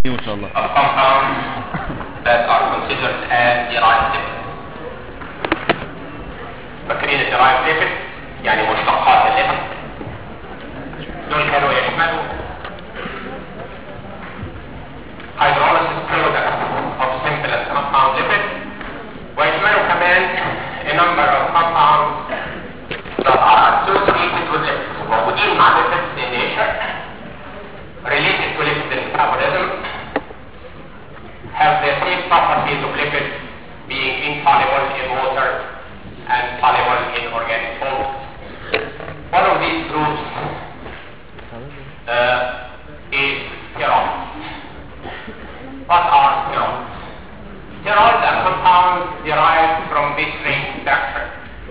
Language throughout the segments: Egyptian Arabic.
ما شاء الله of compounds that are considered as derived lipids. فاكرين الدرايف ليبيد يعني مشتقات الليبيد دول كانوا يشملوا hydrolysis products of simple and compound lipids ويشملوا كمان a number of compounds that are associated with lipids موجودين مع lipids in nature related to lipid metabolism have the same properties of lipids being insoluble in water and soluble in organic solvents. One of these groups uh, is steroids. What are steroids? Steroids are compounds derived from this ring structure.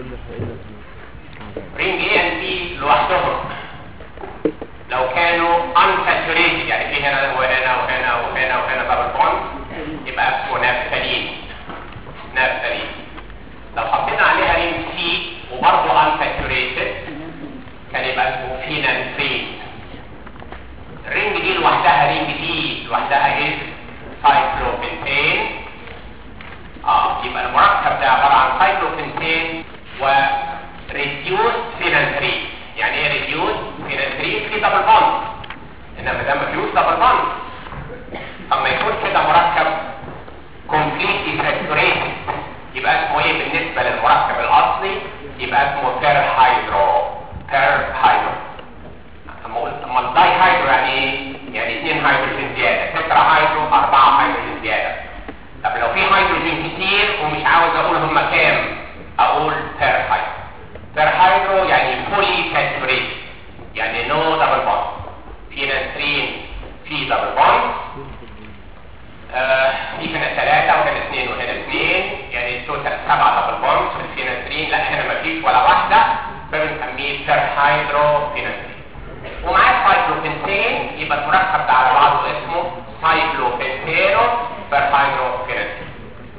Ring A and B لوحدهم لو كانوا unsaturated يعني في هنا وهنا وهنا وهنا وهنا دبل بوند يبقى اسمه نابتالين نابتالين لو حطينا عليها رينج سي وبرضه unsaturated كان يبقى اسمه فينانثرين الرينج دي لوحدها رينج دي لوحدها ايه سايكلوبنتين اه يبقى المركب ده عباره عن سايكلوبنتين و ريديوست فينانثرين يعني ايه ريديوست فينانثرين في دبل بوند انما ده ما فيهوش دبل بوند اما يكون كده مركب completely saturated يبقى اسمه ايه بالنسبه للمركب الاصلي يبقى اسمه بير هيدرو بير هيدرو اما اقول اما الداي هيدرو يعني ايه يعني اثنين هيدروجين زياده تترا هيدرو اربعه هيدروجين زياده طب لو في هيدروجين كتير ومش عاوز اقول هم كام اقول بير هيدرو بير هيدرو يعني فولي ساتوريتد يعني نو دبل بوند في نسرين في دبل بوند آه في هنا ثلاثة وهنا اثنين وهنا اثنين يعني التوتال سبعة دبل بوند في الفينسترين لا هنا مفيش ولا واحدة فبنسميه بير هيدرو فينسترين ومعاه سايكلوبنتين يبقى المركب ده على بعضه اسمه سايكلوبنتينو بير هيدرو فينسترين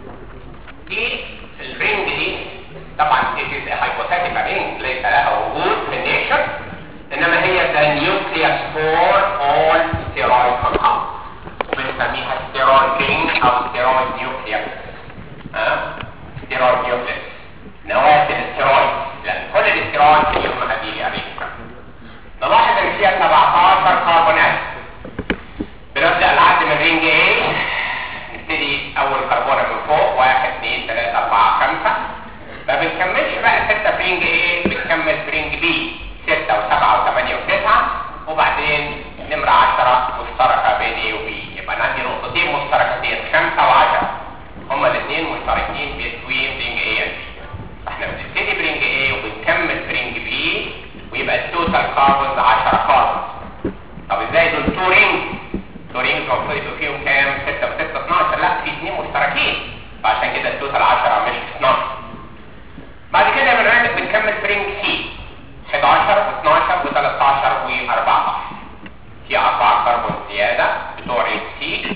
دي الرينج دي طبعا it is a hypothetical ring ليس لها وجود في النيشر انما هي the nucleus for all steroid compounds وبنسميها steroid ring او steroid nucleus ها steroid nucleus نواة الاستيرويد لان كل الاستيرويد فيهم هذه الرينج نلاحظ ان فيها 17 كربونات بنبدا العد من رينج A نبتدي اول كربونه من فوق 1 2 3 4 5 ما بنكملش بقى 6 في رينج A بنكمل في رينج B 6 و7 و8 و9 وبعدين نمرة 10 مشتركة بين A و B يبقى انا عندي نقطتين مشتركتين 5 و10 هما الاثنين مشتركين بين رينج A and B فاحنا بنبتدي برينج A وبنكمل برينج B ويبقى التوتال كاربونز 10 كاربونز طب ازاي دول 2 رينج 2 رينج المفروض يبقى فيهم كام 6 و 6 12 لا في اثنين مشتركين فعشان كده التوتال 10 مش 12 بعد كده بنرجع بنكمل برينج سي 11 و12 و13 و14 في اربع كربون زياده بتوع رينج سي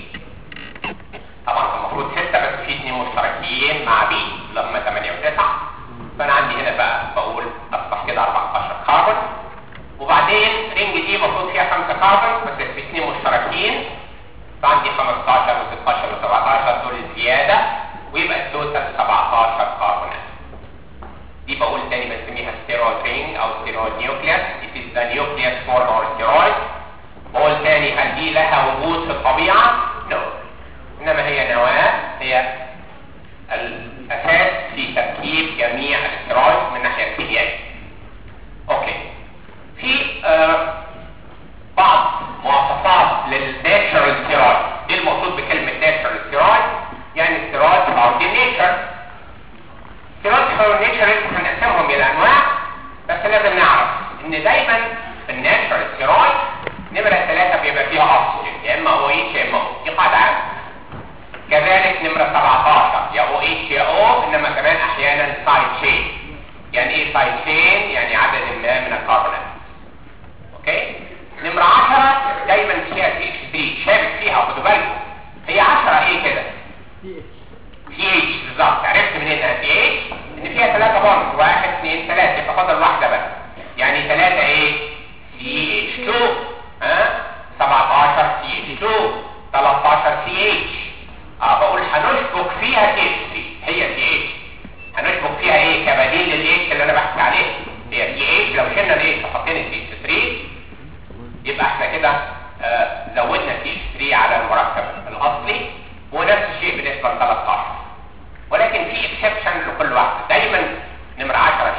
طبعا المفروض 6 بس في اثنين مشتركين مع بي اللي هم 8 و9 فانا عندي هنا بقى بقول اصبح كده 14 كربون وبعدين رينج دي المفروض فيها 5 كربون بس في اثنين مشتركين فعندي 15 و16 و17 دول زياده ويبقى التوتال 17 كربونات دي بقول تاني بنسميها ستيرويد رينج او ستيرويد نيوكليس it is the nucleus for our steroid بقول تاني هل دي لها وجود في الطبيعة؟ no انما هي نواة هي الاساس في تركيب جميع الاستيرويد من الناحية الكيميائية اوكي في آه بعض مواصفات للناتشرال ستيرويد ايه المقصود بكلمة ناتشرال ستيرويد؟ يعني ستيرويد found in nature ستيرويد found in nature هنقسمهم الى انواع بس لازم نعرف ان دايما الناتشرال ستيرويد نمرة ثلاثة بيبقى فيها اكسجين يا اما او اتش يا اما او دي قاعدة عامة كذلك نمرة 17 يا او اتش يا او انما كمان احيانا سايد تشين يعني ايه سايد تشين يعني عدد ما من الكربونات اوكي نمرة 10 دايما فيها سي اتش 3 شابك فيها خدوا بالكم هي 10 ايه كده سي اتش بالظبط عرفت منين انها سي اتش ان فيها ثلاثة بونز واحد اثنين ثلاثة يبقى فاضل واحدة بس يعني ثلاثة ايه سي اتش 2 ها 17 سي اتش 2 13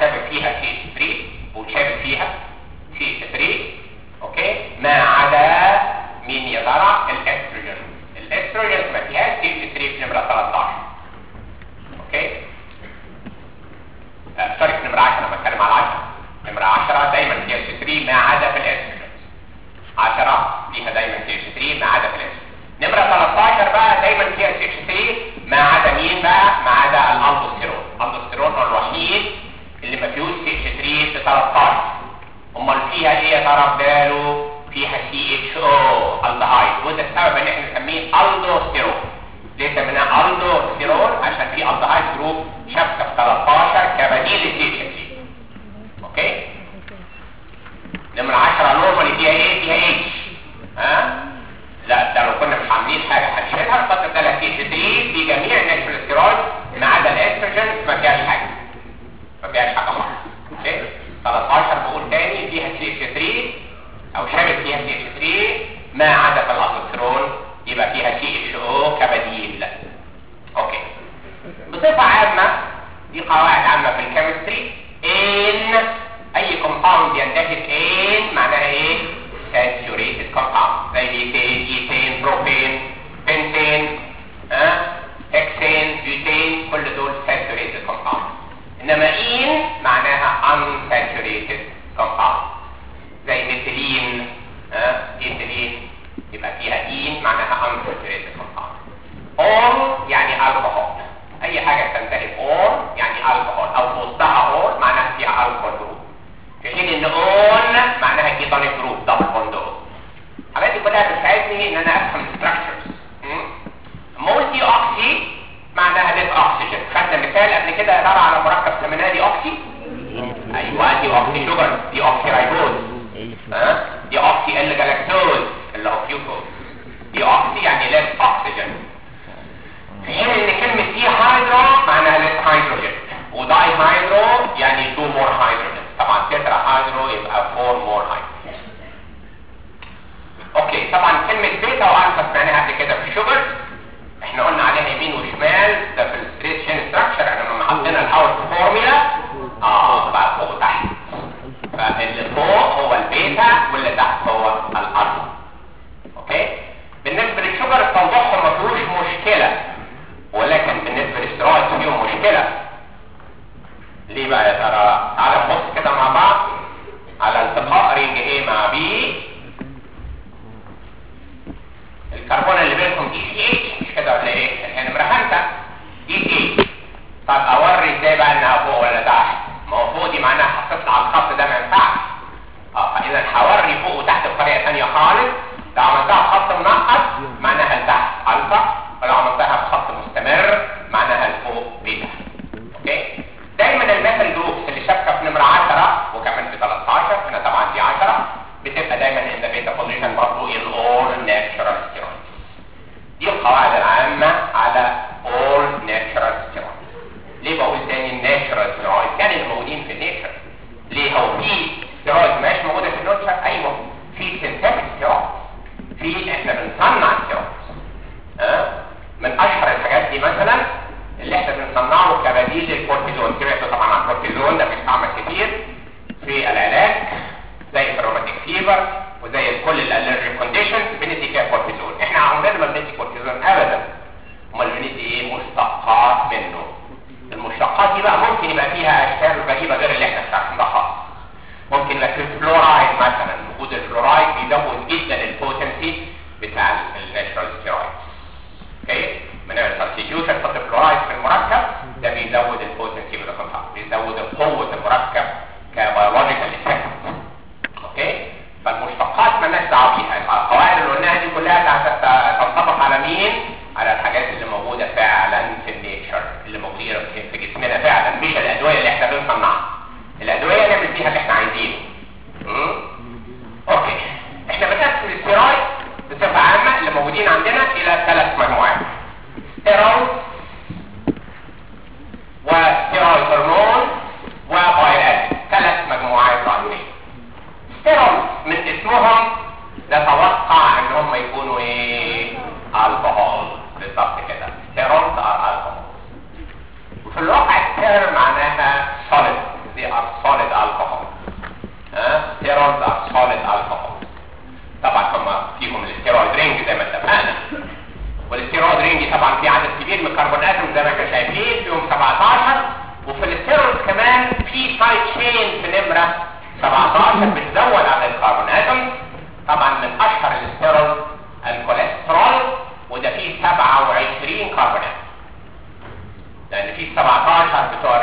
شابك فيها سي اتش 3 وشابك فيها سي اتش 3 اوكي ما عدا مين يا ترى الاستروجين الاستروجين ما فيهاش سي اتش 3 في نمره 13 اوكي آه، سوري في نمره 10 انا بتكلم على 10 نمره 10 دايما فيها سي 3 ما عدا في الاستروجين 10 فيها دايما سي اتش 3 ما عدا في الاستروجين نمره 13 بقى دايما فيها سي اتش 3 ما عدا مين بقى ما عدا الالدوستيرون الالدوستيرون هو الوحيد اللي ما فيهوش سي اتش 3 في 13 امال فيها ايه يا ترى بداله فيها سي اتش او الدهايد وده السبب ان احنا نسميه الدوستيرون ليه سميناه الدوستيرون عشان في الدهايد جروب شابكه في 13 كبديل للسي اتش 3 اوكي نمرة 10 نورمالي فيها ايه فيها اتش ها لا ده لو كنا مش عاملين حاجه هنشيلها خاطر ده لها سي اتش 3 في جميع الناتشورال ستيرويد ما عدا الاستروجين ما فيهاش حاجه ما فيهاش حاجه خالص اوكي 13 بقول تاني فيها سي اتش 3 او شابك فيها سي اتش 3 ما عدا في الالدوستيرون يبقى فيها سي اتش او كبديل اوكي بصفه عامه دي قواعد عامه في الكيمستري ان اي كومباوند ينتهي ان معناها ايه saturated compound زي ميثين ايثين بروبين بنتين ها هكسين بيوتين كل دول saturated compound انما ان معناها unsaturated compound زي ميثيلين ها ايثيلين يبقى فيها ان معناها unsaturated compound all يعني alcohol اي حاجه تنتهي all يعني alcohol او في وسطها all معناها فيها alcohol group في حين ان اون معناها كيتونيك جروب دبل بوند الحاجات دي كلها بتساعدني ان انا افهم الستراكشرز مولتي اوكسي معناها ديس اوكسجين خدنا مثال قبل كده يا ترى على مركب سميناه دي اوكسي ايوه دي اوكسي شوجر دي اوكسي رايبوز ها دي اوكسي ال جلاكتوز اللي هو فيوكوز دي اوكسي يعني ليس اوكسجين في حين ان كلمه دي هيدرو معناها ليس هيدروجين وداي هيدرو يعني تو مور هيدروجين طبعا تترا هيدرو يبقى فور مور هيدروجين اوكي طبعا كلمه بيتا والفا سمعناها قبل كده في الشوجر احنا قلنا عليها يمين وشمال ده في الستريت شين ستراكشر احنا لما حطينا الاول فورمولا اه بقى فوق وتحت فاللي فوق هو البيتا واللي تحت هو الالفا اوكي بالنسبه للشوجر توضيحهم ما فيهوش مشكله ولكن بالنسبه للاسترويد فيهم مشكله ليه بقى يا ترى تعالى نبص كده مع بعض على التقاء رينج ايه مع بي الكربون اللي بينهم دي سي اتش مش كده ولا ايه الحين نمره خمسه دي سي طب اوري ازاي بقى انها فوق ولا تحت ما هو فوق دي معناها حطيت على الخط ده ما ينفعش اه فاذا هوري فوق وتحت بطريقه ثانيه خالص لو عملتها بخط منقط معناها لتحت الفا ولو عملتها بخط مستمر معناها لفوق بيتا اوكي دايما الميثل جروبس اللي شابكه في نمره 10 وكمان في 13 هنا طبعا دي 10 بتبقى دايما ان ذا بيتا بوزيشن برضه ان اول ناتشرال ستيرويدز دي القواعد العامه على all natural steroids ليه بقول تاني الناتشرال steroids يعني اللي موجودين في النيتشر ليه هو في steroids مش موجوده في النيتشر ايوه في synthetic steroids في احنا بنصنع steroids ها من اشهر الحاجات دي مثلا اللي احنا بنصنعه كبديل للكورتيزون سمعتوا طبعا عن الكورتيزون ده بيستعمل كتير في العلاج زي في الروماتيك فيبر وزي كل الالرجيك كونديشنز بندي فيها كورتيزون احنا عمرنا ما بندي كورتيزون ابدا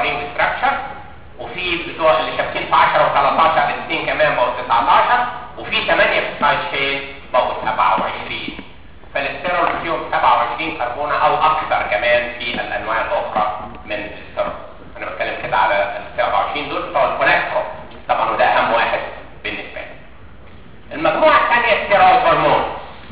رينج ستراكشر وفي بتوع اللي شابكين في 10 و13 الاثنين كمان بقوا 19 وفي 8 في السايد شين بقوا 27 فالاستيرول فيهم 27 كربونه او اكثر كمان في الانواع الاخرى من الاستيرول انا بتكلم كده على ال 27 دول بتوع الكوليسترول طبعا وده اهم واحد بالنسبه لي المجموعه الثانيه ستيرويد هرمون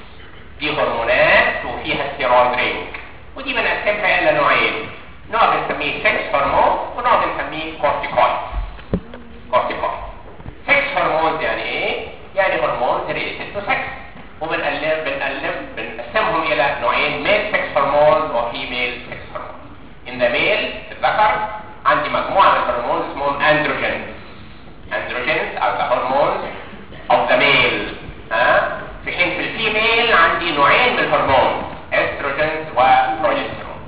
دي هرمونات وفيها ستيرويد رينج ودي بنقسمها الى نوعين نوع بنسميه سكس هرمون ونوع بنسميه كورتيكويد كورتيكويد سكس هرمونز يعني ايه يعني هرمونز ريليتد تو سكس وبنقلب بنقلب بنقسمهم الى نوعين ميل سكس هرمون وفيميل سكس هرمون ان ذا ميل في الذكر عندي مجموعه من الهرمونز اسمهم اندروجينز اندروجينز او ذا هرمونز اوف ذا ميل ها في حين في الفيميل عندي نوعين من الهرمون استروجينز وبروجسترون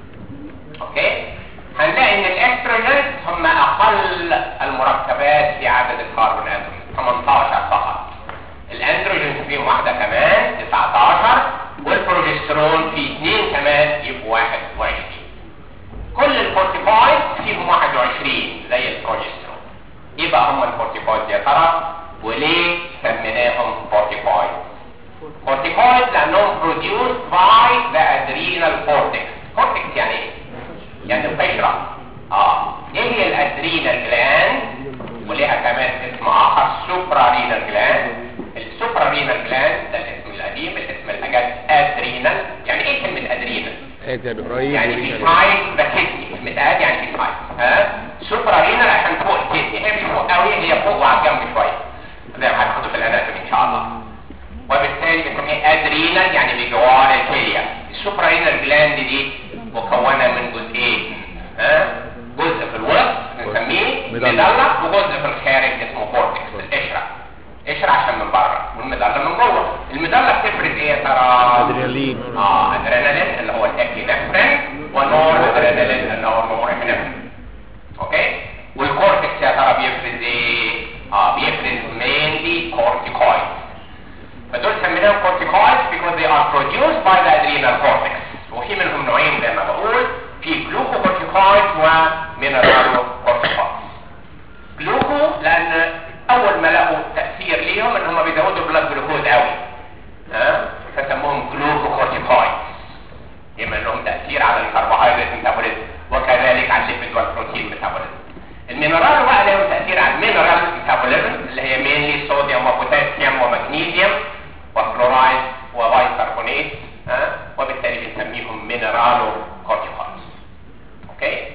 اوكي هنلاقي ان الاستروجينز هم اقل المركبات في عدد الكربون اتوم 18 فقط الاندروجين فيهم واحده كمان 19 والبروجسترون في اثنين كمان يبقوا 21 كل الكورتيكويد فيهم 21 زي البروجسترون يبقى هم الكورتيكويد يا ترى وليه سميناهم كورتيكويد كورتيكويد لانهم produced by the adrenal cortex cortex يعني ايه يعني القشره اه ايه هي الادرينال جلاند وليها كمان اسم اخر سوبرا رينال جلاند السوبرا رينال جلاند ده الاسم القديم الاسم الاجد ادرينال يعني ايه كلمه ادرينال ايه كان قريب يعني في سايد ذا كدني كلمه اد يعني في سايد ها سوبرا رينال عشان فوق الكدني هي مش فوق قوي هي فوق وعلى الجنب شويه زي ما هتاخدوا في الاناتومي ان شاء الله وبالتالي بنسميه ادرينال يعني بجوار الكليه السوبرا رينال جلاند دي مكونه من جزئين ها جزء في الوسط بنسميه مدلل. مدلل وجزء في الخارج اسمه كورتكس القشره قشره عشان من بره والمدلل من جوه المدلل بتفرز ايه يا ترى ادرينالين اه ادرينالين اللي هو الابينفرين ونور ادرينالين اللي هو النورابينفرين اوكي والكورتكس يا ترى بيفرز ايه اه بيفرز mainly corticoids فدول سميناهم corticoids because they are produced by the adrenal cortex وفي منهم نوعين زي ما بقول في glucocorticoids وmineralocorticoids جلوكو لان اول ما لقوا تاثير ليهم ان هم بيزودوا البلاد جلوكوز قوي ها فسموهم جلوكوكورتيكويد يبقى لهم تاثير على الكربوهيدرات ميتابوليزم وكذلك على الليبيد والبروتين ميتابوليزم المينرال بقى لهم تاثير على المينرال ميتابوليزم اللي هي مينلي صوديوم وبوتاسيوم ومغنيسيوم وفلورايد وبايكربونات ها وبالتالي بنسميهم مينرالو كورتيكويد اوكي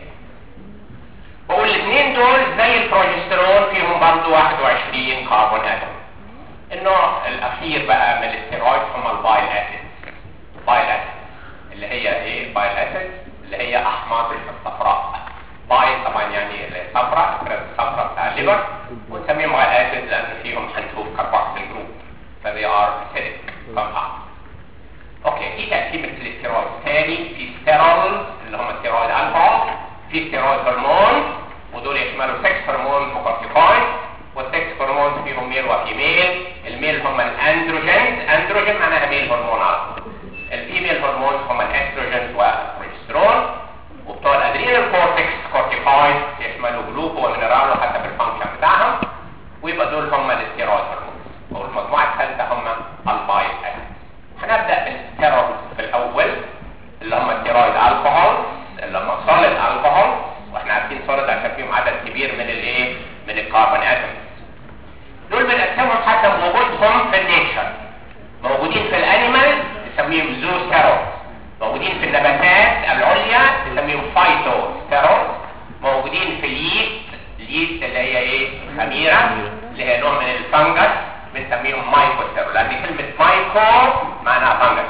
بقول الاثنين دول زي البروجسترون فيهم برضه 21 كربون اتوم النوع الاخير بقى من الاستيرويد هم البايل اسيد بايل اسيد اللي هي ايه البايل اسيد اللي هي احماض الصفراء بايل طبعا يعني الصفراء الفرز الصفراء بتاع الليبر ونسميهم بايل اسيد لان فيهم هنشوف كربوكسيل جروب فذي ار اسيدك compound اوكي في تقسيمه الاستيرويد ثاني في ستيرويد اللي هم ستيرويد الكحول في ستيرويد هرمون ودول يشملوا 6 هرمون وكورتيكويد والسكس هرمون فيهم ميل وفيميل الميل هم الاندروجينز اندروجين معناها ميل هرمون على طول الفيميل هرمون هم الاستروجينز والبروجسترون وبتوع الادرينال كورتكس كورتيكويد يشملوا جلوكو ومينرال حسب الفانكشن بتاعهم ويبقى دول هم الاستيرويد هرمون والمجموعه الثالثه هم البايل اسيد هنبدا بالستيرويد في الاول اللي هم الستيرويد الكحول اللي هم سوليد الكحول واحنا عارفين سوليد عشان فيهم عدد كبير من الايه من الكربون اتومز دول بنقسمهم حسب وجودهم في النيتشر موجودين في الانيمال نسميهم زو ستيرويد موجودين في النباتات العليا نسميهم فايتو ستيرويد موجودين في اليست اليست اللي هي ايه خميره اللي هي نوع من الفنجس بنسميهم مايكو ستيرويد لان كلمه مايكو معناها فنجس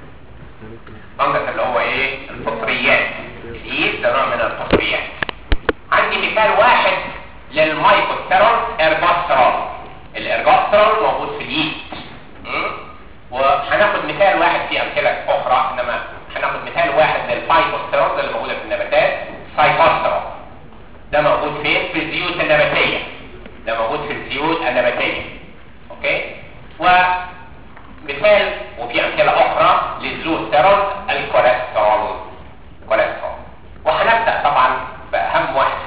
فنجس اللي هو ايه الفطريات اليست ده نوع من الفطريات عندي مثال واحد للمايكوستيرول ارجوسترول الارجوسترول موجود في اليست م? وهناخد مثال واحد في امثله اخرى انما هناخد مثال واحد للفايتوستيرول اللي موجوده في النباتات سايتوستيرول ده موجود فين في الزيوت النباتيه ده موجود في الزيوت النباتيه اوكي ومثال وفي امثله اخرى للزوستيرول الكوليسترول كوليسترول وهنبدا طبعا باهم واحد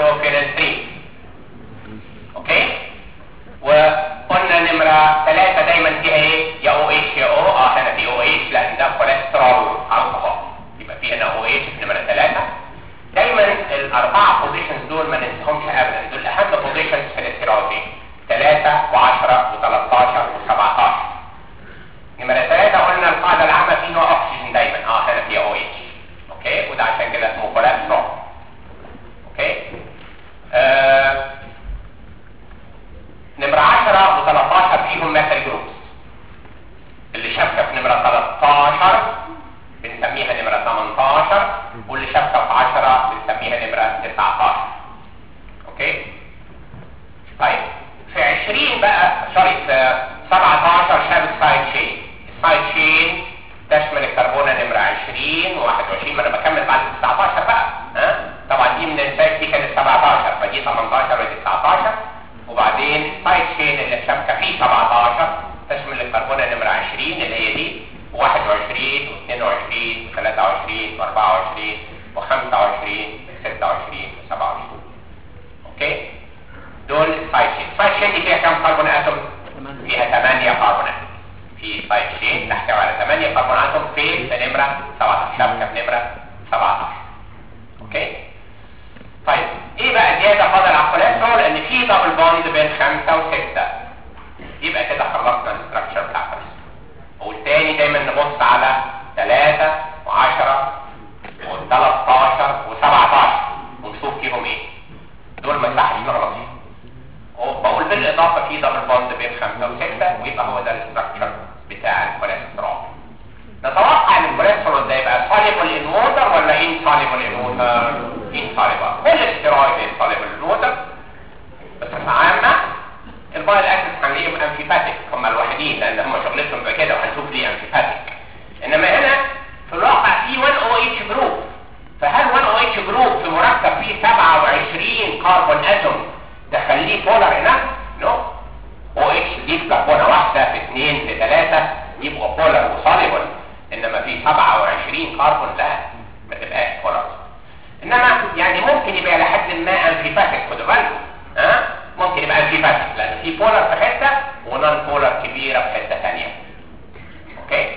بروفينفرين اوكي وقلنا نمرة ثلاثة دايما فيها ايه يا او اتش يا او اه هنا في او اتش لان ده كوليسترول الكحول يبقى في هنا او اتش في نمرة ثلاثة دايما الاربعة بوزيشنز دول ما ننساهمش ابدا دول اهم بوزيشنز في الاستيرويد ثلاثة و10 و13 و17 نمرة ثلاثة قلنا القاعدة العامة فيه هو اكسجين دايما اه هنا في او اتش اوكي وده عشان كده اسمه كوليسترول اوكي آه نمرة 10 و13 فيهم ميثل جروبس اللي شابكة في نمرة 13 بنسميها نمرة 18 واللي شابكة في 10 بنسميها نمرة 19 اوكي طيب في 20 بقى سوري في 17 شابك سايد شين السايد شين تشمل الكربونة نمرة 20 و21 ما انا بكمل بعد 19 بقى ها طبعا دي من الفاك دي كانت 17 فدي 18 ودي 19 وبعدين سايد شين اللي شابكه فيه 17 تشمل الكربونه نمره 20 اللي هي دي و21 و22 و23 و24 و25 و26 و27 اوكي دول السايد شين السايد شين دي فيها كم كربون اتوم فيها 8 كربون اتوم في سايد شين تحتوي على 8 كربون اتوم في نمره 17 شابكه في نمره 17 اوكي طيب ايه بقى زياده فاضل على الكوليسترول ان في دبل بوند بين 5 و6 يبقى كده خلصنا الاستراكشر بتاع الكوليسترول والتاني دايما نبص على 3 و10 و13 و17 ونشوف فيهم ايه دول ما يصحش نغلط فيهم وبقول بالاضافه في دبل بوند بين 5 و6 ويبقى هو ده الاستراكشر بتاع الكوليسترول نتوقع ان الكوليسترول ده يبقى soluble in water ولا insoluble in water insoluble كل الستيرويد insoluble in water بصفة عامة البايل اكسس هنلاقيهم انفيباتيك هم الوحيدين لان هم شغلتهم بقى كده وهنشوف ليه انفيباتيك انما هنا في الواقع في 1 او اتش جروب فهل 1 او اتش جروب في مركب فيه 27 كربون اتوم تخليه بولر هنا؟ نو او اتش دي في كربونه واحده في اثنين في ثلاثه يبقوا بولر وصالبل انما في 27 كربون لا ما تبقاش بولر انما يعني ممكن يبقى لحد ما انفيباتيك خدوا بالكم ها ممكن يبقى انفيباتيك لان في بولر في حته ونون بولر كبيره في حته ثانيه اوكي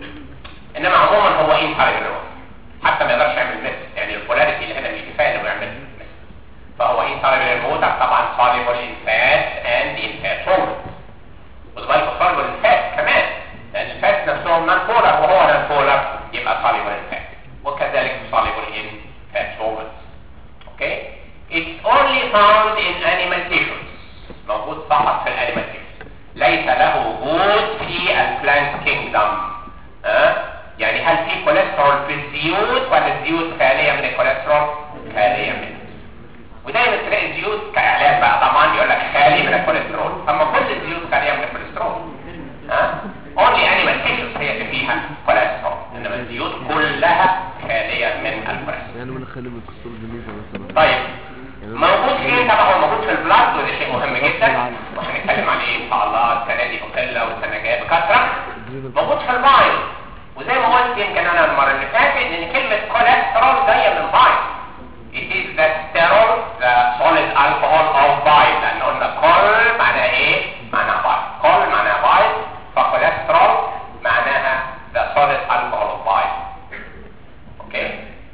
انما عموما هو انفاليبل حتى ما يقدرش يعمل مثل يعني البولاريتي اللي هنا مش كفايه انه يعمل مثل فهو انفاليبل الموتر طبعا soluble in fat and in fat solvent وتبقى soluble in fat كمان لان الفات نفسهم نون بولر وهو نون بولر يبقى soluble in fat وكذلك soluble in fat solvents اوكي it's only found in animal tissues موجود فقط في الانيمال tissues ليس له وجود في البلانت كينجدم ها يعني هل في كوليسترول في الزيوت ولا الزيوت خاليه من الكوليسترول خاليه منه ودايما تلاقي الزيوت كاعلان بقى طبعا يقول لك خالي من الكوليسترول اما كل الزيوت خاليه من الكوليسترول ها only animal tissues هي اللي فيها كوليسترول انما الزيوت كلها خاليه من الكوليسترول يعني بنخلي من الكسور جميزة مثلا طيب موجود فين طبعا هو موجود في البلاد وده شيء مهم جدا وهنتكلم عليه ان شاء الله السنه دي بقله والسنه الجايه بكثره موجود في البايل وزي ما قلت يمكن انا المره اللي فاتت ان كلمه كوليسترول جايه من بايل it is the sterol the solid alcohol of bile لان قلنا كول معناها ايه معناها بايل كول معناها بايل فكوليسترول معناها the solid alcohol of bile اوكي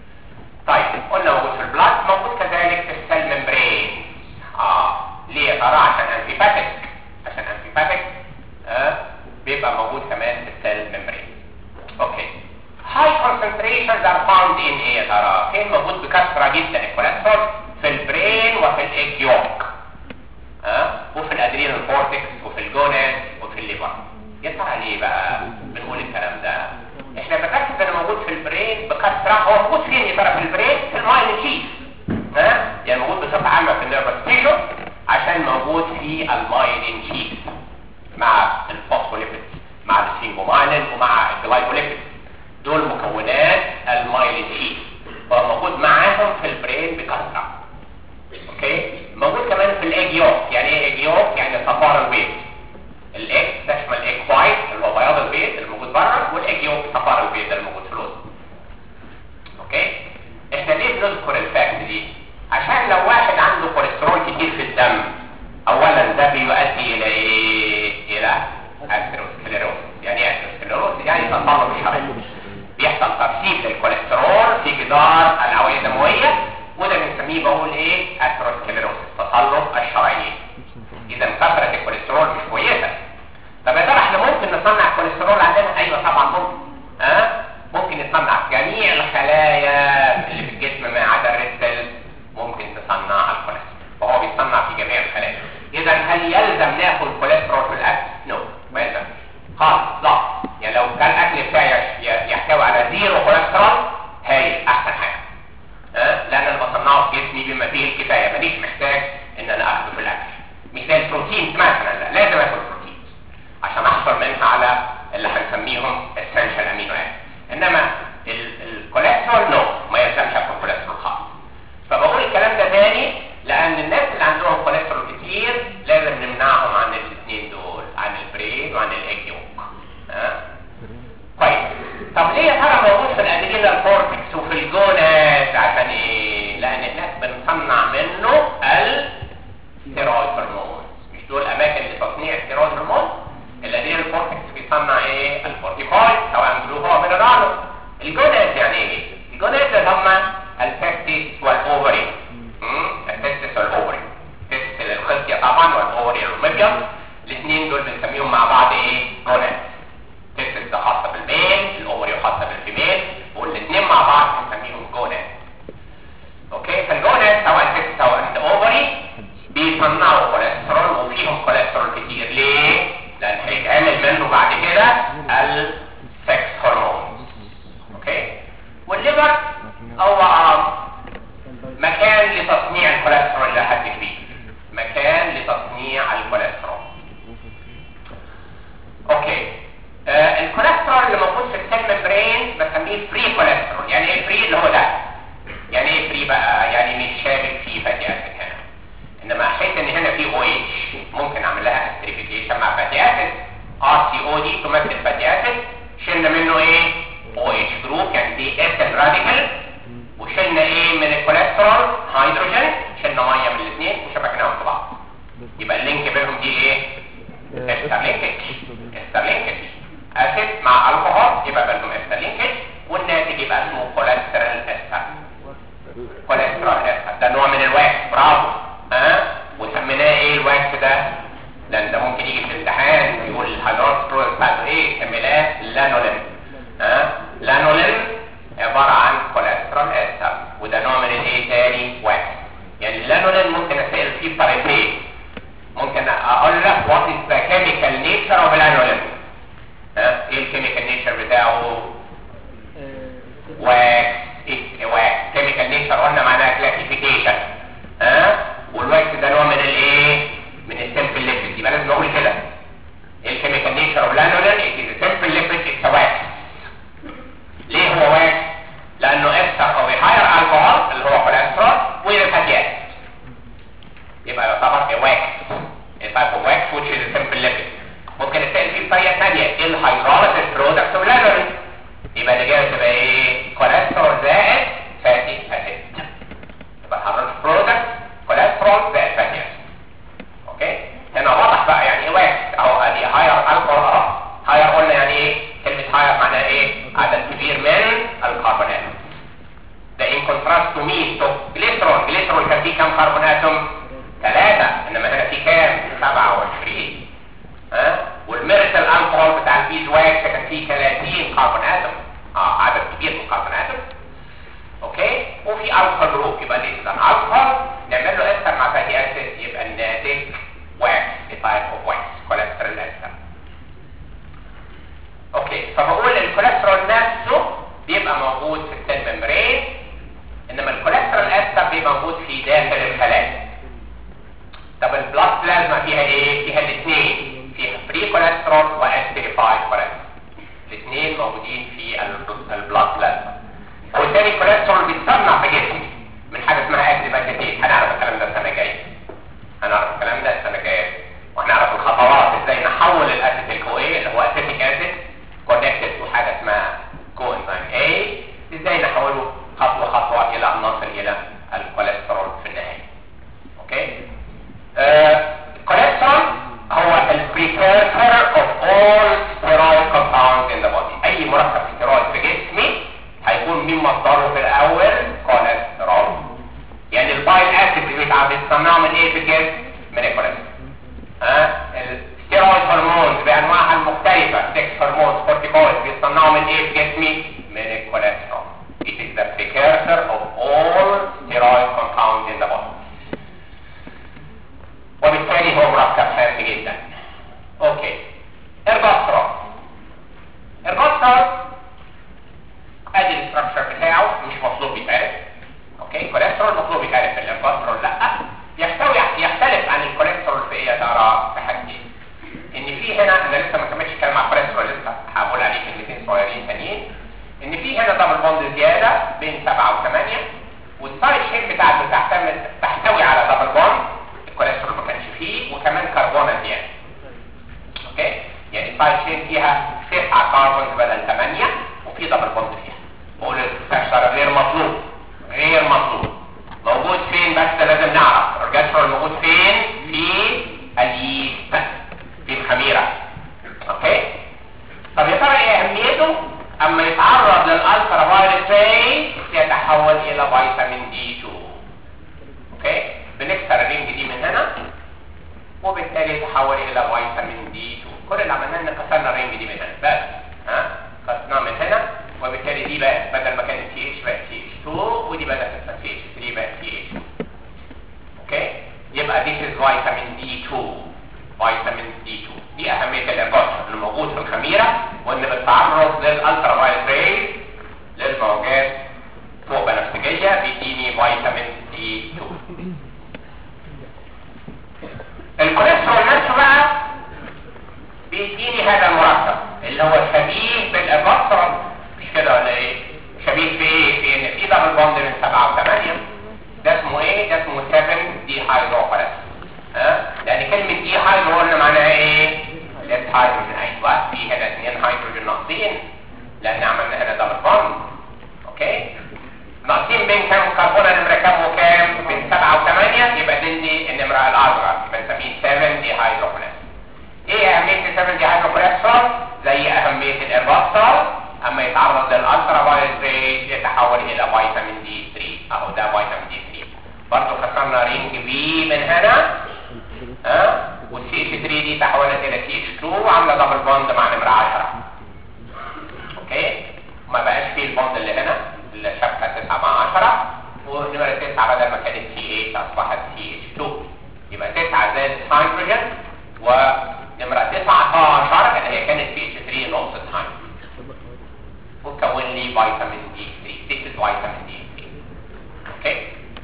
طيب قلنا موجود في البلاد موجود كذلك في السيل ممبرين اه ليه يا ترى عشان انتيباتيك عشان انتيباتيك آه بيبقى موجود كمان في السيل ممبرين اوكي high concentrations are found in ايه يا ترى فين موجود بكثره جدا الكوليسترول في البرين وفي الايج يوك ها وفي الادرينال كورتكس وفي الجوناد وفي الليفر يا ترى ليه بقى بنقول الكلام ده احنا بنركز انه موجود في البرين بكثره هو موجود فين يا ترى في البرين في المايلين شيف ها يعني موجود بصفه عامه في النيرفس تيشو عشان موجود في المايلين شيف مع الفوسفوليبيدز مع السينجومايلين ومع الجلايكوليبيدز دول مكونات المايلين شيف فهو موجود معاهم في البرين بكثره اوكي موجود كمان في الايج يوك يعني ايه ايج يوك يعني صفار البيض الايج تشمل ايج وايت اللي هو بياض البيض اللي موجود بره والايج يوك صفار البيض اللي موجود في الوسط اوكي احنا ليه بنذكر الفاكت دي عشان لو واحد عنده جدار الاوعيه الدمويه وده بنسميه بقول ايه اثيروسكليروسيس تصلب الشرايين اذا كثره الكوليسترول مش كويسه طب يا ترى احنا ممكن نصنع الكوليسترول عندنا ايوه طبعا ممكن ها أه؟ ممكن نصنع جميع الخلايا اللي في الجسم ما عدا الريد سيلز ممكن تصنع الكوليسترول وهو بيصنع في جميع الخلايا اذا هل يلزم ناخد كوليسترول في الاكل نو no. ما يلزمش خالص لا يعني لو كان الاكل بتاعي يحتوي على زيرو كوليسترول هايل احسن حاجه أه؟ لان انا بصنعه في جسمي بما فيه الكفايه مانيش محتاج ان انا اخده في الاكل مثال البروتين مثلا لا لازم اكل بروتين عشان احصل منها على اللي هنسميهم essential امينو اسيد انما الكوليسترول نو ما يلزمش اكل كوليسترول خالص فبقول الكلام ده تاني لان الناس اللي عندهم كوليسترول كتير لازم نمنعهم عن الاثنين دول عن البريد وعن الايج يوك أه؟ كويس طب ليه يا ترى موجود في الادرينال كورتكس وفي الجونات عشان ايه لان احنا بنصنع منه الستيرويد هرمون مش دول اماكن لتصنيع الستيرويد هرمون الادرينال كورتكس بيصنع ايه الكورتيكويد سواء جلوكو مينرالو الجونات يعني ايه الجونات اللي هم التستيس والاوفري التستيس والاوفري التستيس للخصيه طبعا والاوفري للمبيض الاثنين دول بنسميهم مع بعض ايه جونات التستيس ده خاصه بالميل الاوفري خاصه بالفيميل والاثنين مع بعض بنسميهم جونات اوكي فالجونات سواء التستيس او الاوفري بيصنعوا كوليسترول وفيهم كوليسترول كتير ليه؟ لان هيتعمل منه بعد كده السكس هرمون اوكي والليفر هو مكان لتصنيع الكوليسترول لحد كبير مكان لتصنيع الكوليسترول اوكي آه الكوليسترول اللي موجود في السيل ممبرين بسميه فري كوليسترول يعني ايه فري اللي هو ده يعني ايه فري بقى يعني مش شابك فيه فاتي اسيد هنا انما حيث ان هنا في او اتش ممكن اعمل لها استريفيكيشن مع فاتي اسيد ار سي او دي تمثل فاتي اسيد شلنا منه ايه او اتش جروب يعني دي اسيد راديكال وشلنا ايه من الكوليسترول هيدروجين شلنا ميه من الاثنين وشبكناهم في بعض يبقى اللينك بينهم دي ايه استر لينكج استر لينكج اسيد مع الكحول يبقى بينهم استر لينكج والناتج يبقى اسمه كوليسترول استر كوليسترول استر ده نوع من الواكس برافو ها أه؟ وسميناه ايه الواكس ده لان ده ممكن يجي في الامتحان يقول الهيدروكس برودكت بتاعته ايه سميناه لانولين ها أه؟ لانولين عباره عن كوليسترول استر وده نوع من الايه تاني واكس يعني اللانولين ممكن اسال فيه بطريقتين ممكن اقول لك وات از ذا كيميكال نيتشر اوف اللانولين ها ايه الكيميكال نيتشر بتاعه واكس واكس كيميكال نيتشر قلنا معناها كلاسيفيكيشن ها والواكس ده نوع من الايه من السمبل ليبيد يبقى لازم اقول كده الكيميكال نيتشر اوف لانولين it is a simple lipid it's a wax ليه هو واكس لانه اكثر او هاير الكحول اللي هو كوليسترول وذا فاتي اسيد يبقى يعتبر a wax a type of wax which is a simple lipid ممكن نسال فيه بطريقه ثانيه ايه الهيدروليسيس برودكت اوف لانولين يبقى الاجابه تبقى ايه كوليسترول زائد فاتي اسيد يبقى الهيدروليسيس برودكت كوليسترول زائد فاتي اسيد اوكي هنا واضح بقى يعني ايه واكس اهو ادي هاير الكحول اهو هاير قلنا يعني ايه كلمه هاير معناها ايه عدد كبير من الكربونات ده ان كونتراست تو مين تو جليسرول جليسرول كان فيه كام كربون اتوم ثلاثة انما هنا فيه كام 27 ها والميرتال الكحول بتاع البيز واكس كان فيه 30 كربون اتوم اه عدد كبير من الكربون اتوم اوكي وفي الكحول جروب يبقى دي اذا الكحول نعمل له استر مع فاتي اسيد يبقى الناتج واكس تايب اوف واكس كوليسترول استر اوكي فبقول الكوليسترول نفسه بيبقى موجود في السيل ممبرين انما الكوليسترول استر بيبقى موجود في داخل الخلايا طب البلاد بلازما فيها ايه فيها الاثنين فيها فري كوليسترول واستريفايد كوليسترول الاثنين موجودين في البلاد بلازما وبالتالي الكوليسترول بيتصنع في جسمي من حاجه اسمها اكتيف اسيتيت هنعرف الكلام ده السنه الجايه هنعرف الكلام ده السنه الجايه وهنعرف الخطوات ازاي نحول الاسيتيل كو ايه اللي هو اسيتيك اسيد كونكتد تو حاجه اسمها كو انزيم اي ازاي نحوله خطوه خطوه الى ان نصل الى الكوليسترول في النهايه اوكي الكوليسترول هو البريكيرسر اوف بيصنعوا من ايه في الجسم من الكوليسترول ها الستيرويد هرمونز بانواعها المختلفه سكس هرمونز كورتيكويد بيصنعوا من ايه في جسمي من الكوليسترول It is the precursor of all steroid compounds in the body وبالتالي هو مركب هام جدا اوكي ارجسترول ارجسترول ادي الاستراكشر بتاعه مش مطلوب يتعرف اوكي كوليسترول مطلوب يتعرف الارجسترول لا يحتوي يختلف عن الكوليسترول في ايه يا ترى في حاجتين ان في هنا انا لسه ما كملتش كلام على الكوليسترول لسه هقول عليه كلمتين صغيرين ثانيين ان في هنا دبل بوند زياده بين 7 و8 والسايد شيب بتاعته بتعتمد تحتوي على دبل بوند الكوليسترول ما كانش فيه وكمان كربونه زياده اوكي يعني السايد شيب فيها 9 كربون بدل 8 وفي دبل بوند فيها بقول الاستراكشر غير مطلوب غير مطلوب موجود فين بس لازم نعرف الرجسترول موجود فين في اليست في الخميره اوكي طب يا ترى ايه اهميته اما يتعرض للالترا فايولت ريز يتحول الى فيتامين دي 2 اوكي بنكسر الرينج دي من هنا وبالتالي يتحول الى فيتامين دي 2 كل اللي عملناه ان كسرنا الرينج دي من هنا بس ها كسرناها من هنا وبالتالي دي بقت بدل ما كانت تي اتش بقت تي اتش 2 ودي بدات تبقى تي اتش 3 بقت تي اتش 2 اوكي يبقى دي از فيتامين دي 2 فيتامين دي 2 دي اهميه الارجوستر اللي موجود في الخميره وان بتتعرض للالترا فايولت ريز للموجات فوق بنفسجيه بيديني فيتامين دي 2 الكوليسترول نفسه بقى بيديني هذا المركب اللي هو شبيه بالارجوسترول مش كده ولا ايه شبيه في ايه في ان في دبل بوند من 7 و 8 ده اسمه ايه ده اسمه 7 دي هيدروكوليسترول ها لان كلمه دي هيدرو قلنا معناها ايه ليفت هيدروجين ايوه في هنا اثنين هيدروجين ناقصين لان عملنا هنا دبل بوند اوكي ناقصين بين كام كربونه نمره كام وكام بين 7 و8 يبقى دي النمره الاصغر يبقى نسميه 7 دي هيدروكوليسترول ايه اهميه ال 7 دي هيدروكوليسترول زي اهميه الارباستول اما يتعرض للالترا فايولت ريز يتحول الى فيتامين دي 3 اهو ده فيتامين دي 3 برضه كسرنا رينج بي من هنا ها والسي اتش 3 دي تحولت الى سي اتش 2 وعامله دبل بوند مع نمره 10 اوكي ما بقاش فيه البوند اللي هنا الشبكه 9 مع 10 ونمره 9 بدل ما كانت سي 8 اصبحت سي اتش 2 يبقى 9 زائد هيدروجين ونمره 19 اللي هي كانت سي اتش 3 نقطه هيدروجين وتكون لي فيتامين دي 3 this is فيتامين دي 3 اوكي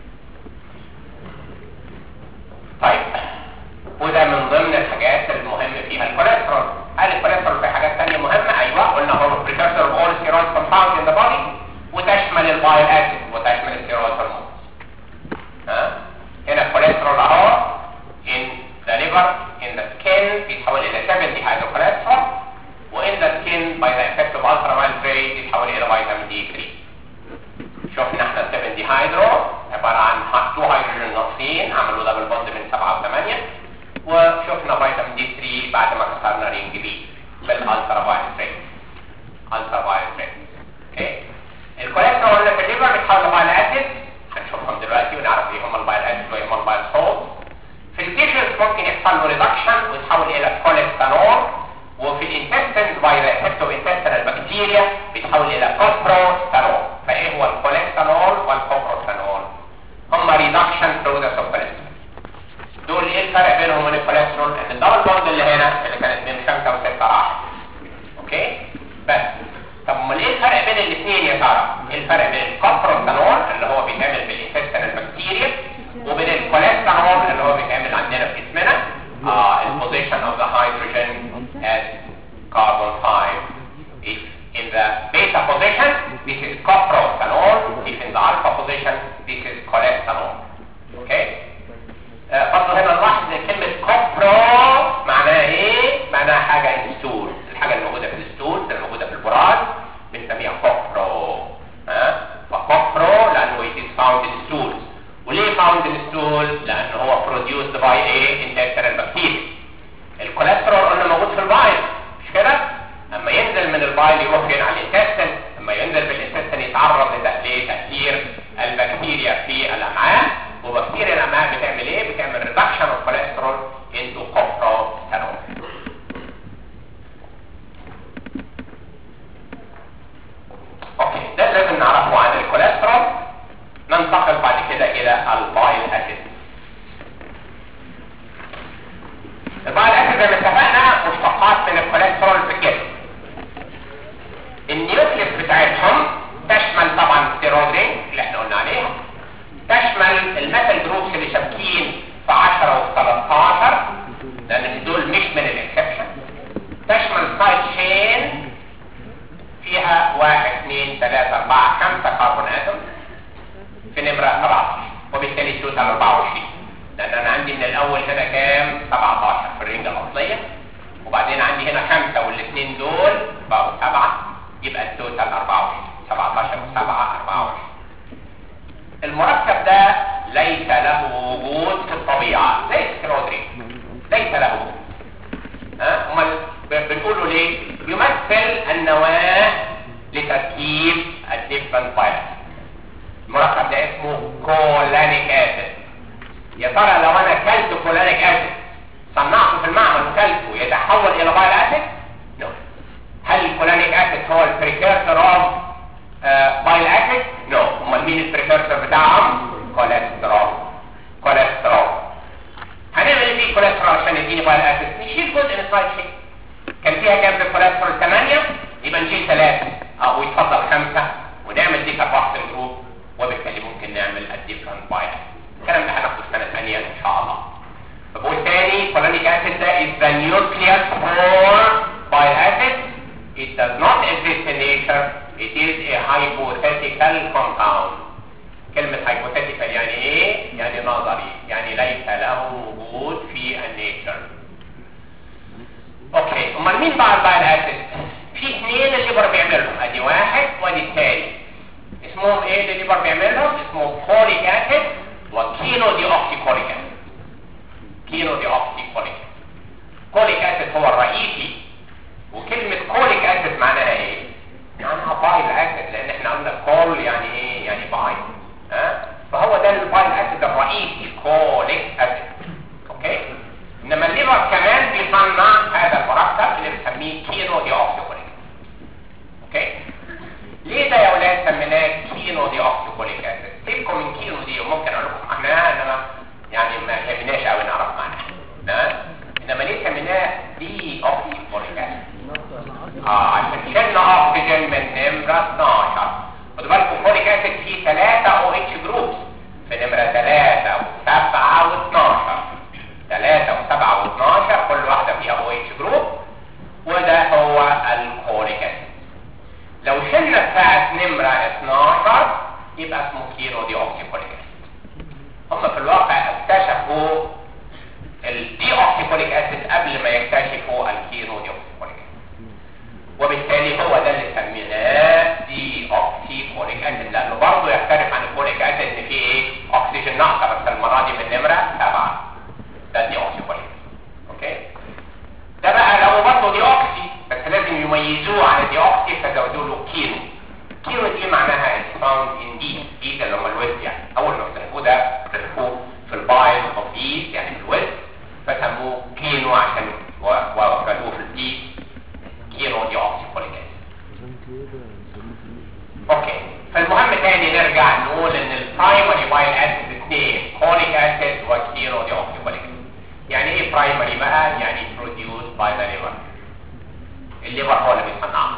طيب وده من ضمن الحاجات المهم فيها الكوليسترول هل الكوليسترول في حاجات ثانيه مهمه ايوه قلنا هو precursor of all steroid compounds in the body وتشمل البايل اسيد وتشمل الستيرويد هرمونز ها هنا الكوليسترول اهو in the liver in the skin بيتحول الى 7 dehydrocholesterol وin the skin by the effect of ultraviolet rays بيتحول الى فيتامين دي 3 شفنا احنا 7 دي هيدرو عباره عن 2 هيدروجين ناقصين عملوا دبل بوند من 7 و 8 وشفنا فيتامين دي 3 بعد ما كسرنا رينج بي بالالترا فايولت ريز الترا فايولت ريز اوكي الكوليسترول اللي في الليفر بيتحول لبايل اسيد هنشوفهم دلوقتي ونعرف ايه هم البايل اسيد وايه هم البايل سولت في التيشوز ممكن يحصل له ريدكشن ويتحول الى كوليسترول وفي الانتستين باي ذا افكت اوف انتستينال بكتيريا بيتحول الى كوبروستانول فايه هو الكوليسترول والكوبروستانول هم ريدكشن ثرو ذا سوبرستول دول ايه الفرق بينهم وبين الكوليسترول ان الدبل بوند اللي هنا اللي كانت بين 5 و6 راحت اوكي بس طب امال ايه الفرق بين الاثنين يا ترى ايه الفرق بين الكوبروستانول اللي هو بيتعمل بالانتستينال بكتيريا وبين الكوليسترول اللي هو بيتعمل عندنا في جسمنا uh, البوزيشن of the hydrogen as carbon 5 if in the beta position this is coprostanol if in the alpha position this is cholestanol okay uh, برضه هنا نلاحظ ان كلمة كوبرو معناها ايه؟ معناها حاجة الستول الحاجة الموجودة في الستول اللي موجودة في البراز بنسميها كوبرو ها فكوبرو لانه it is found in stools وليه found in stool؟ لانه هو produced by ايه؟ intestinal bacteria الكوليسترول قلنا موجود في البايل مش كده؟ اما ينزل من البايل يروح فين على الانتستين اما ينزل في الانتستين يتعرض لتأثير البكتيريا في الامعاء وبكتيريا الامعاء بتعمل ايه؟ انا كلت كولانيك اسيد صنعته في المعمل وكلته يتحول الى بايل اسيد؟ نو هل الكولانيك اسيد هو البريكيرسور اوف بايل اسيد؟ نو امال مين البريكيرسور بتاعهم؟ كوليسترول كوليسترول هنعمل ايه في الكوليسترول عشان يديني بايل اسيد؟ نشيل جزء من السايد شيء كان فيها كام في الكوليسترول 8 يبقى نشيل 3 او يتفضل 5 ونعمل دي كاربوكسيل جروب وبالتالي ممكن نعمل الديفرنت بايل الكلام ده هناخده في سنه ثانيه ان شاء الله بقول تاني فولانيك اسيد ده is the nucleus for bile acid it does not exist in nature it is a hypothetical compound كلمة hypothetical يعني ايه؟ يعني نظري يعني ليس له وجود في النيتشر اوكي امال مين بقى البايل اسيد؟ في اثنين الليبر بيعملهم ادي واحد وادي الثاني اسمهم ايه اللي الليبر بيعملهم؟ اسمه فوليك اسيد وكينو دي اوكسي كوليك اسيد كينو دي اوكسي كوليك كوليك اسيد هو الرئيسي وكلمة كوليك اسيد معناها ايه؟ معناها بايل اسيد لان احنا قلنا كول يعني ايه؟ يعني بايل ها؟ فهو ده البايل اسيد الرئيسي كوليك اسيد اوكي؟ انما الليبر كمان بيصنع هذا المركب اللي بنسميه كينو دي اوكسي كوليك اوكي؟ ليه ده يا اولاد سميناه كينو دي اوكسي كوليك اسيد؟ سيبكم من كينو دي وممكن اقول لكم معناها انما يعني ما يهمناش قوي نعرف معناها ها؟ انما ليه سميناه دي اوكسي كوليك اسيد؟ اه عشان شلنا اكسجين من نمرة 12 خدوا بالكم فوليك اسيد فيه 3 او اتش جروبس في نمرة 3 و7 و12 3 و7 و12 كل واحدة فيها او اتش جروب وده هو الكوليك اسيد لو شلنا بتاعت نمرة 12 يبقى اسمه كيلو دي اوكسي كوليك اسيد هم في الواقع اكتشفوا الدي اوكسي كوليك اسيد قبل ما يكتشفوا الكيلو دي اوكسي كوليك اسيد وبالتالي هو ده اللي سميناه دي اوكسي كوليك اسيد لانه برضه يختلف عن الكوليك اسيد ان فيه ايه اكسجين ناقصه بس المره دي من نمره 7 ده دي اوكسي كوليك اوكي ده بقى لو برضه دي اوكسي بس لازم يميزوه عن الدي اوكسي فزودوا له كيلو كيلو دي معناها it's found in bees bees اللي هم الويست يعني اول ما اكتشفوه ده اكتشفوه في البايل اوف bees يعني في الويست فسموه كينو عشان وخدوه في البيس كيلو دي اوكسي كوليك اوكي فالمهم تاني نرجع نقول ان البرايمري بايل اسيد اثنين كوليك اسيد وكيلو دي اوكسي كوليك يعني ايه برايمري بقى يعني produced by the liver الليفر هو اللي بيصنعها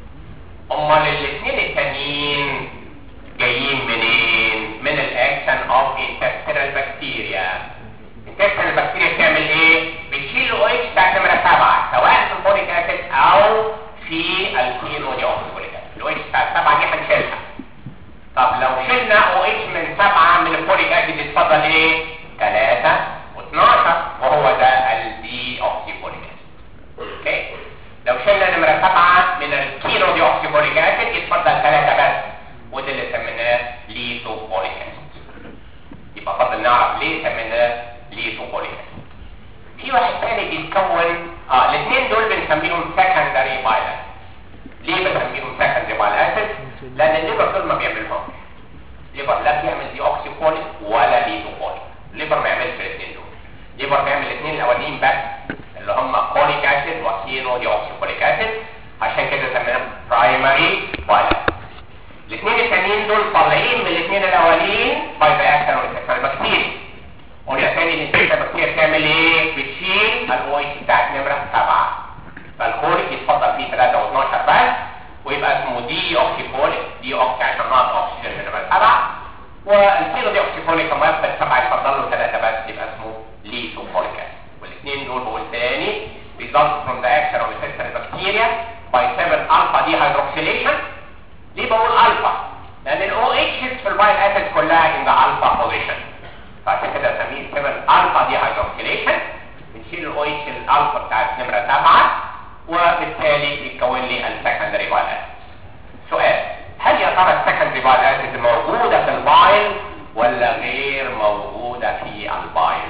امال الاثنين التانيين جايين منين من الاكشن اوف intestinal bacteria intestinal bacteria بتعمل ايه بتشيل او اتش بتاعت نمره 7 سواء في الفوليك اسيد او في الكينو دي اوكسيكوليك اسيد الاو اتش بتاعت 7 دي هنشيلها طب لو شلنا او اتش من 7 من الفوليك اسيد يتفضل ايه 3 و12 وهو ده الدي اوكسيكوليك اسيد اوكي لو شلنا نمره 7 من الكينو دي اوكسيكوليك اسيد يتفضل 3 بس وده اللي سميناه ليثوكوليك اسيد يبقى فضل نعرف ليه سميناه ليثوكوليك اسيد في واحد تاني بيتكون اه الاثنين دول بنسميهم سكندري بايل ليه بسميهم سكندري بايل اسيد لان الليبر دول ما بيعملهمش الليبر لا بيعمل دي اوكسيكوليك ولا ليثوكوليك الليبر ما يعملش الاثنين دول الليبر بيعمل الاثنين الاولين بس اللي هم كوليك اسيد وكينو دي اوكسيكوليك اسيد عشان كده سميناهم برايمري بايل الاثنين التانيين دول طالعين من الاثنين الاولين باي ذا اكشن والانتكسال بكتيريا قلنا تاني الانتكسال بكتيريا بتعمل ايه بتشيل الاو اتش بتاعت نمره 7 فالكوليك يتفضل فيه 3 و12 بس ويبقى اسمه دي اوكسيكوليك دي اوكسي عشان ناقص اكسجين من نمره 7 والكيلو دي اوكسيكوليك لما يفضل 7 يتفضل له 3 بس يبقى اسمه ليثوكوليك اسيد والاثنين دول بقول تاني result from the action of intestinal bacteria by 7 alpha dehydroxylation ليه بقول الفا لان الاو اتش في البايل اسيد كلها in the alpha position فعشان كده اسميه 7 الفا dehydroxylation بنشيل الاو اتش الالفا بتاعت نمره 7 وبالتالي يتكون لي السكندري بايل اسيد سؤال هل يا ترى السكندري بايل اسيد موجوده في البايل ولا غير موجوده في البايل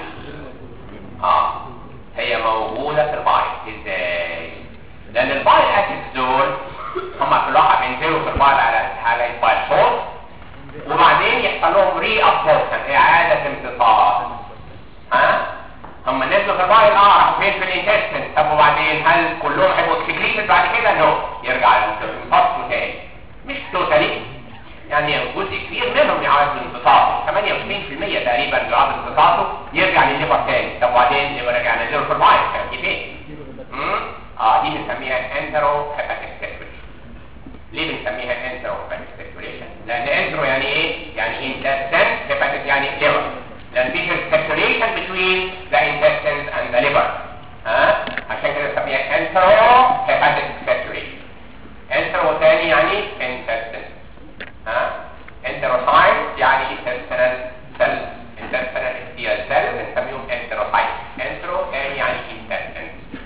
اه هي موجوده في البايل ازاي لان البايل اسيد دول هم في الواقع بينزلوا في البايل على حالة بايل صوت وبعدين يحصل لهم ري ابورشن اعادة امتصاص في البايل اه فين في الانتستين طب وبعدين هل كلهم هيبقوا اكسكريتد بعد كده نو يرجع للفصل تاني مش توتالي يعني جزء كبير منهم يعاد انبساطه 28% تقريبا يعاد انبساطه يرجع للليفر تاني طب وبعدين يبقى رجع نزله في البايل كان فين امم اه دي بنسميها انترو هيباتيك سيركيوليشن ليه بنسميها انترو هيباتيك سيركيوليشن لان انترو يعني ايه يعني intestine هيباتيك يعني liver لان في circulation between the intestines and the liver ها عشان كده بنسميها انترو هيباتيك سيركيوليشن انترو تاني يعني intestine ها انتروسايت يعني intestinal cells intestinal epithelial cells بنسميهم انتروسايت انترو تاني يعني intestines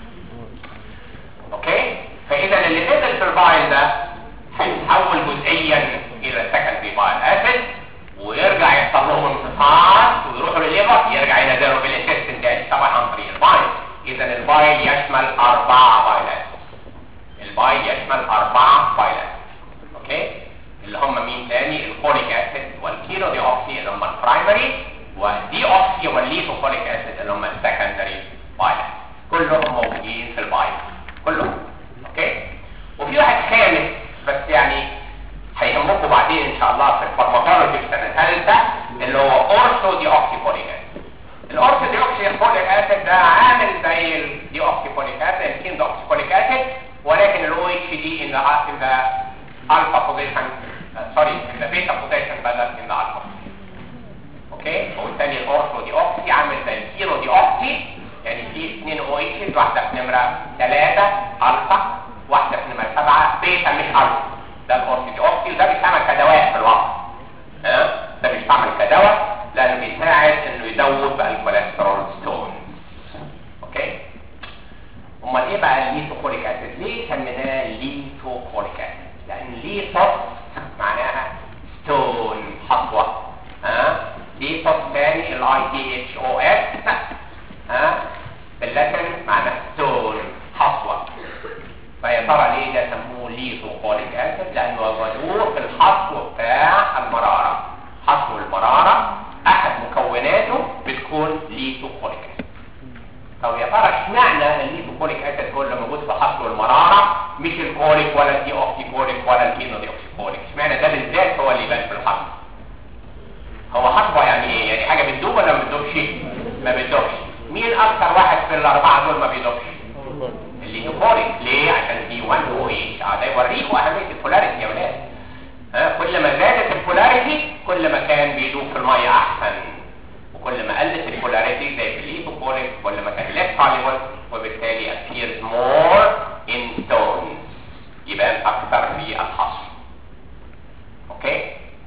اوكي فاذا اللي نزل في البايل ده هيتحول جزئيا الى سكندري بايل اسيد ويرجع يحصل لهم امتصاص ويروحوا للليفر يرجع ينزلوا في الانتستين تاني طبعا عن طريق البايل اذا البايل يشمل اربعه بايلات البايل يشمل اربعه بايلات اوكي اللي هم مين تاني الفوليك اسيد والكيلو دي اوكسي اللي هم البرايمري والدي اوكسي والليثوفوليك اسيد اللي هم السكندري بايلات كلهم موجودين في البايل كلهم اوكي وفي واحد خامس بس يعني هيهمكم بعدين ان شاء الله في الفارماكولوجي في سنه ثالثه اللي هو اورثو دي اوكسيفوليك اسيد الاورثو دي اوكسيفوليك اسيد ده عامل زي الدي اوكسيفوليك اسيد الكين دي اوكسيفوليك اسيد ولكن الاو اتش دي ان ذا ان ذا الفا بوزيشن سوري ان ذا بيتا بوزيشن بدل ان ذا الفا اوكي وبالتالي الاورثو دي اوكسي عامل زي الكيلو دي اوكسي يعني في اثنين او اتش واحده في نمره 3 الفا واحده في نمره 7 بيتا مش الفا ده الاورثو دي اوكسي وده بيستعمل كدواء في الوقت ها ده بيستعمل كدواء لانه بيساعد انه يذوب الكوليسترول ستون اوكي امال ايه بقى الليثوكوليك اسيد ليه سميناه ليثوكوليك اسيد لان ليثوس معناها ستون حصوه ها ليثوس تاني الاي تي اتش او اس ها باللاتن معناه ستون حصوه فيا ترى ليه ده سموه ليثوكوليك اسيد لانه وجدوه في الحصو بتاع المراره حصو المراره احد مكوناته بتكون ليثوكوليك اسيد طب يا ترى اشمعنى الليثوكوليك اسيد هو اللي موجود في حصو المراره مش الكوليك ولا الدي اوكسيكوليك ولا الكينو دي اوكسيكوليك اشمعنى ده بالذات هو اللي يبان في الحصو هو حصوه يعني ايه يعني حاجه بتدوب ولا ما بتدوبش ما بتدوبش مين اكتر واحد في الاربعه دول ما بيدوبش الليثوكوليك ليه عشان في 1 او اتش اه ده يوريكم اهميه البولاريتي يا ولاد ها كل ما زادت البولاريتي كل ما كان بيدوب في الميه احسن وكل ما قلت البولاريتي زي في الليثوكوليك كل ما كان less soluble وبالتالي appears more in stones يبان اكثر في الحصر اوكي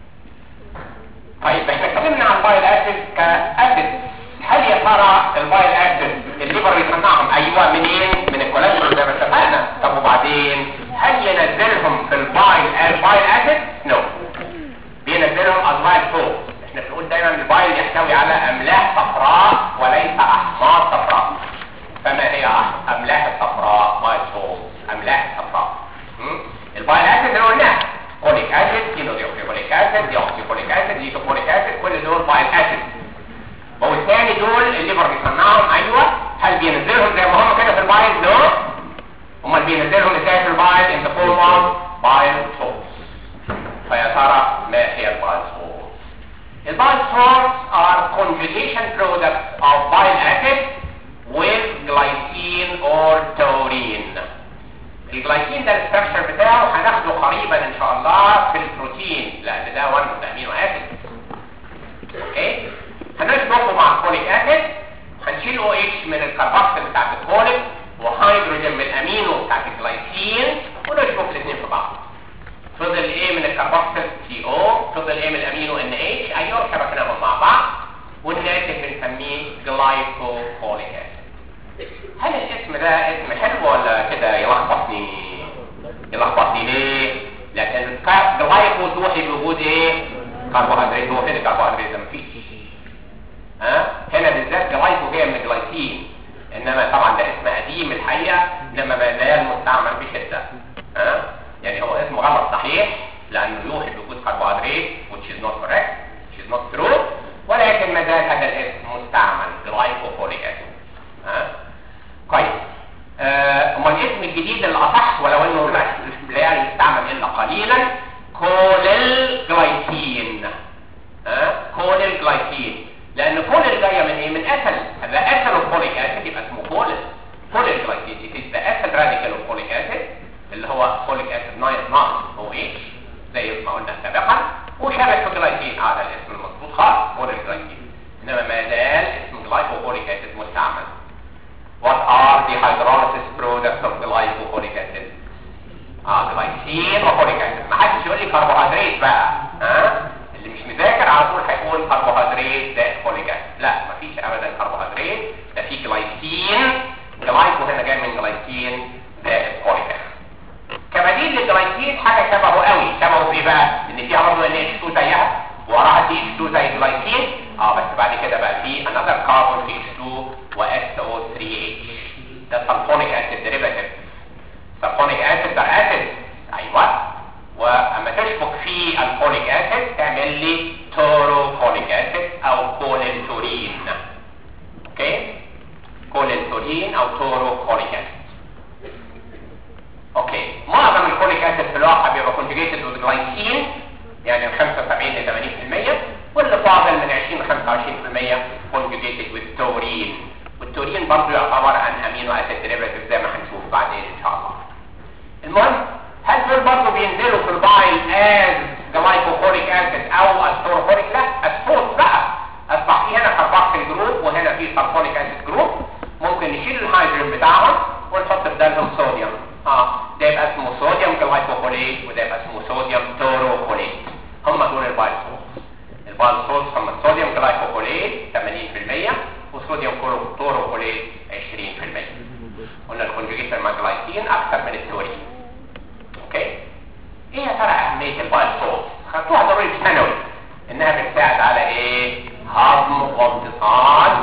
طيب احنا اتكلمنا عن البايل اسيد كاسيد هل يا ترى البايل اسيد الليفر بيصنعهم ايوه منين من الكوليسترول زي ما اتفقنا طب وبعدين هل ينزلهم في البايل البايل اسيد نو بينزلهم ازواج فوق احنا بنقول دايما البايل يحتوي على املاح صفراء وليس احماض صفراء فما هي املاح الصفراء بايل فوق املاح الصفراء البايل اسيد اللي قلناها كوليك اسيد كيلو ديوكسيكوليك اسيد ديوكسيكوليك اسيد ليتوكوليك اسيد كل دول بايل اسيد وبالتالي دول الليفر بيصنعهم ايوه هل بينزلهم زي ما هم كده في البايل نو امال بينزلهم ازاي في البايل ان ذا فورم اوف بايل سولز فيا ترى ما هي البايل سولز البايل سولز are conjugation products of bile acid with glycine or taurine الجلايكين ده الاستراكشر بتاعه هناخده قريبا ان شاء الله في البروتين لان ده one of the amino acids اوكي هنشبكه مع الفوليك اسيد هنشيل او اتش من الكربوكسيل بتاعت الفوليك وهيدروجين من الامينو بتاعت الجلايسين ونشبك الاثنين في بعض فضل ايه من الكربوكسيل سي او فضل ايه من الامينو ان اتش ايوه شبكناهم مع بعض والناتج بنسميه جلايكوفوليك اسيد هل الاسم ده اسم حلو ولا كده يلخبطني يلخبطني ليه لان الجلايكو توحي بوجود ايه كربوهيدرات هو فين الكربوهيدرات ده مفيش ها هنا بالذات جلايكو جايه من الجلايسين انما طبعا ده اسم قديم الحقيقه انما ما زال مستعمل بشده ها يعني هو اسمه غلط صحيح لانه يوحي بوجود كربوهيدرات which is not correct which is not true ولكن ما زال هذا الاسم مستعمل جلايكوفوليك اسيد ها كربوهيدرات ده في جلايسين جلايكو هنا جاي من جلايسين زائد اوليك اسيد كبديل للجلايسين حاجه شبهه قوي شبهه في بقى ان فيها برضه ان اتش 2 زيها وراها دي اتش 2 زي الجلايسين اه بس بعد كده بقى في انذر كاربون في اتش 2 و اس او 3 اتش ده سلفونيك اسيد ديريفاتيف سلفونيك اسيد ده اسيد ايوه واما تشبك في الفوليك اسيد تعمل لي توروفوليك اسيد او كولينتورين اوكي كولينتورين او توروفوليك اسيد اوكي معظم الفوليك اسيد في الواقع بيبقى كونجيجيتد وذ جلايسين يعني من 75 ل 80% واللي فاضل من 20 ل 25% كونجيجيتد وذ تورين والتورين برضه يعتبر عن امينو اسيد ديريفاتيف زي ما هنشوف بعدين ان شاء الله المهم هل دول برضه بينزلوا في البايل از جلايكوفوليك اسيد او استروفوليك لا اسفوت بقى اصبح في هنا كاربوكسيل جروب وهنا في سلفونيك اسيد جروب ممكن نشيل الهيدروجين بتاعهم ونحط بدالهم صوديوم اه ده يبقى اسمه صوديوم جلايكوفوليت وده يبقى اسمه صوديوم توروفوليت هم دول البايل سولتس البايل سولتس هم الصوديوم جلايكوفوليت 80% وصوديوم توروفوليت 20% قلنا الكونجوجيشن مع جلايسين اكثر من التورين اوكي ايه يا ترى اهميه البايل سولت خدتوها ضروري في ثانوي انها بتساعد على ايه هضم وامتصاص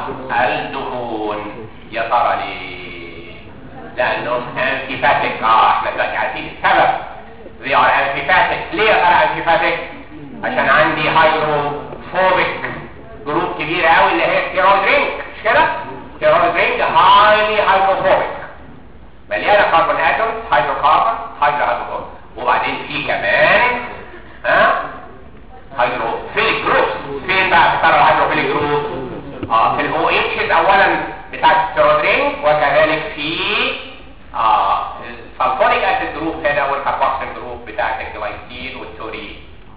الدهون يا ترى ليه لانهم انتيفاتيك اه احنا دلوقتي عارفين السبب they are antiphatic ليه يا ترى antiphatic عشان عندي هيدروفوبيك جروب كبير قوي اللي هي ستيرويد رينج مش كده ستيرويد رينج هايلي هيدروفوبيك مليانه كربون اتومز هيدروكربون هيدرو هيدروكربون وبعدين في كمان ها هيدروفيليك جروبس فين بقى بتاع الهيدروفيليك جروبس اه في الاو اتشز اولا بتاع الستيرويد رينج وكذلك في اه السلفونيك اسيد جروب هنا والكربوكسيل جروب بتاعت الجلايسين والتورين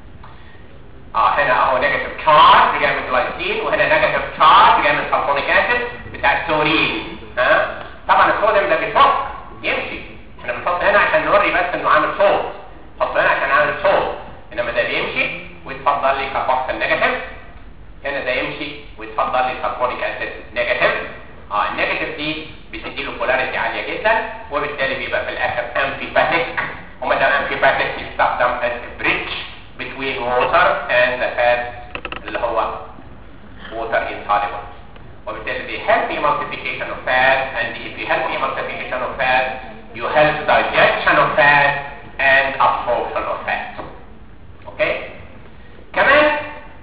اه هنا اهو نيجاتيف تشارج جاي من الجلايسين وهنا نيجاتيف تشارج جاي من السلفونيك اسيد بتاع التورين ها طبعا الصوديوم ده بيفك يمشي احنا بنحط هنا عشان نوري بس انه عامل صوت نحط هنا عشان عامل صوت انما ده بيمشي ويتفضل لي كربوكسيل نيجاتيف هنا ده يمشي ويتفضل لي سلفونيك اسيد نيجاتيف اه النيجاتيف دي بتدي له بولاريتي عاليه جدا وبالتالي بيبقى في الاخر امفيباتيك وما دام امفيباتيك يستخدم as a bridge between water and the fat اللي هو water insoluble وبالتالي they help emulsification of fat and if you help emulsification of fat you help digestion of fat and absorption of fat اوكي كمان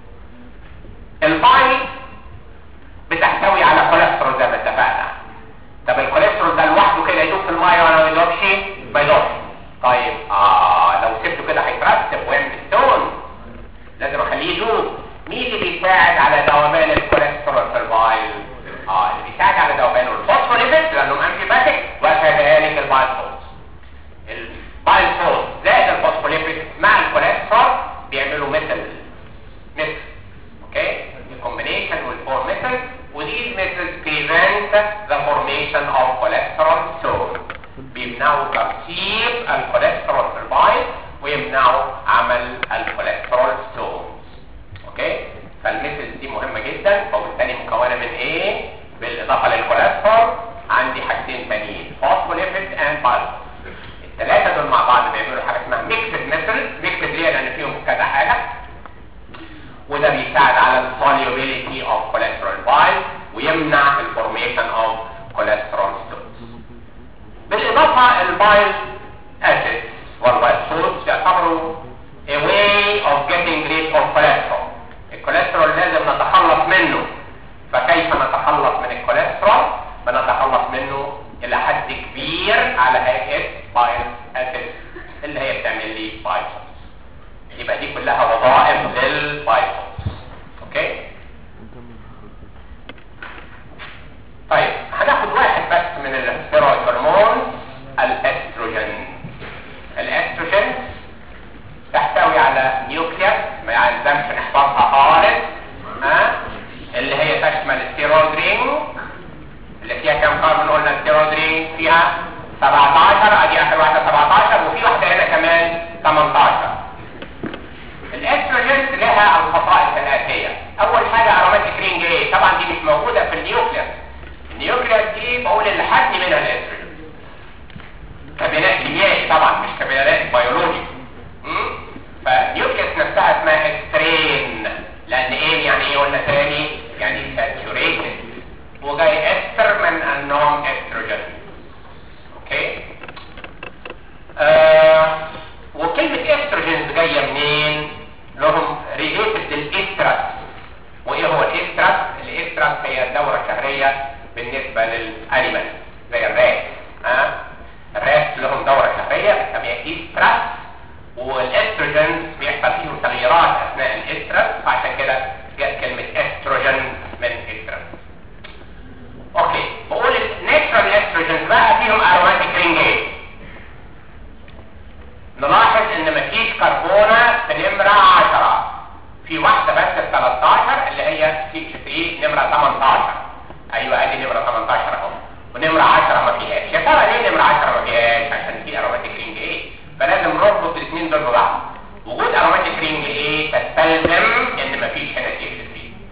الباي بتحتوي على كوليسترول زي ما اتفقنا طب الكوليسترول ده لوحده كده يدوب في الميه ولا ما يدوبش ما يدوبش طيب اه لو سبته كده هيترتب ويعمل ستون لازم اخليه يدوب مين اللي بيساعد على ذوبان الكوليسترول في البايل اه اللي بيساعد على ذوبانه الفوسفوليبيد لانهم انتيباتيك وكذلك البايل سولت البايل سولت زائد الفوسفوليبيد مع الكوليسترول بيعملوا مثل مثل اوكي الكومبينيشن والفور مثل ودي methods prevent the formation of cholesterol stone بيمنعوا ترسيب الكوليسترول في البايل ويمنعوا عمل الكوليسترول ستونز اوكي فالميثودز دي مهمه جدا وبالتالي مكونه من ايه بالاضافه للكوليسترول عندي حاجتين تانيين فوسفوليبيد اند بايل الثلاثه دول مع بعض بيعملوا حاجه اسمها ميكسد ميثود ميكسد ليه لان فيهم كذا حاجه وده بيساعد على السوليوبيليتي اوف كوليسترول بايل ويمنع الفورميشن اوف كوليسترول ستونز بالاضافه البايل اسيد والبايل سولتس يعتبروا a way of getting rid of cholesterol الكوليسترول لازم نتخلص منه فكيف نتخلص من الكوليسترول بنتخلص منه الى حد كبير على هيئه بايل اسيد اللي هي بتعمل لي بايل سولتس يبقى دي كلها وظائف للبايل سولتس اوكي طيب هناخد واحد بس من الستيرويد هرمون الاستروجين الاستروجين تحتوي على نيوكليس ما يلزمش نحفظها خالص ها اللي هي تشمل الستيرويد رينج اللي فيها كام كاربون قلنا الستيرويد رينج فيها 17 ادي اخر واحده 17 وفي واحده هنا كمان 18 الاستروجين لها الخصائص الاتيه اول حاجه اروماتيك رينج ايه طبعا دي مش موجوده في النيوكليس انهم استروجين اوكي آه وكلمة استروجينز جاية منين لهم ريليتد للاسترس وايه هو الاسترس الاسترس هي الدورة الشهرية بالنسبة للانيمال زي الرات ها آه؟ الرات لهم دورة شهرية بنسميها استرس والاستروجين بيحصل فيهم تغييرات اثناء الاسترس فعشان كده جاءت كلمة استروجين من استرس اوكي بقول الناتشرال استروجين بقى فيهم اروماتيك رينجين نلاحظ ان مفيش كربونة في نمرة 10 في واحدة بس ال 13 اللي هي سي 3 نمرة 18 ايوه ادي نمرة 18 اهو ونمرة 10 ما فيهاش يا ترى ليه نمرة 10 ما فيهاش عشان في اروماتيك رينج ايه فلازم نربط الاثنين دول ببعض وجود اروماتيك رينج ايه تستلزم ان مفيش هنا سي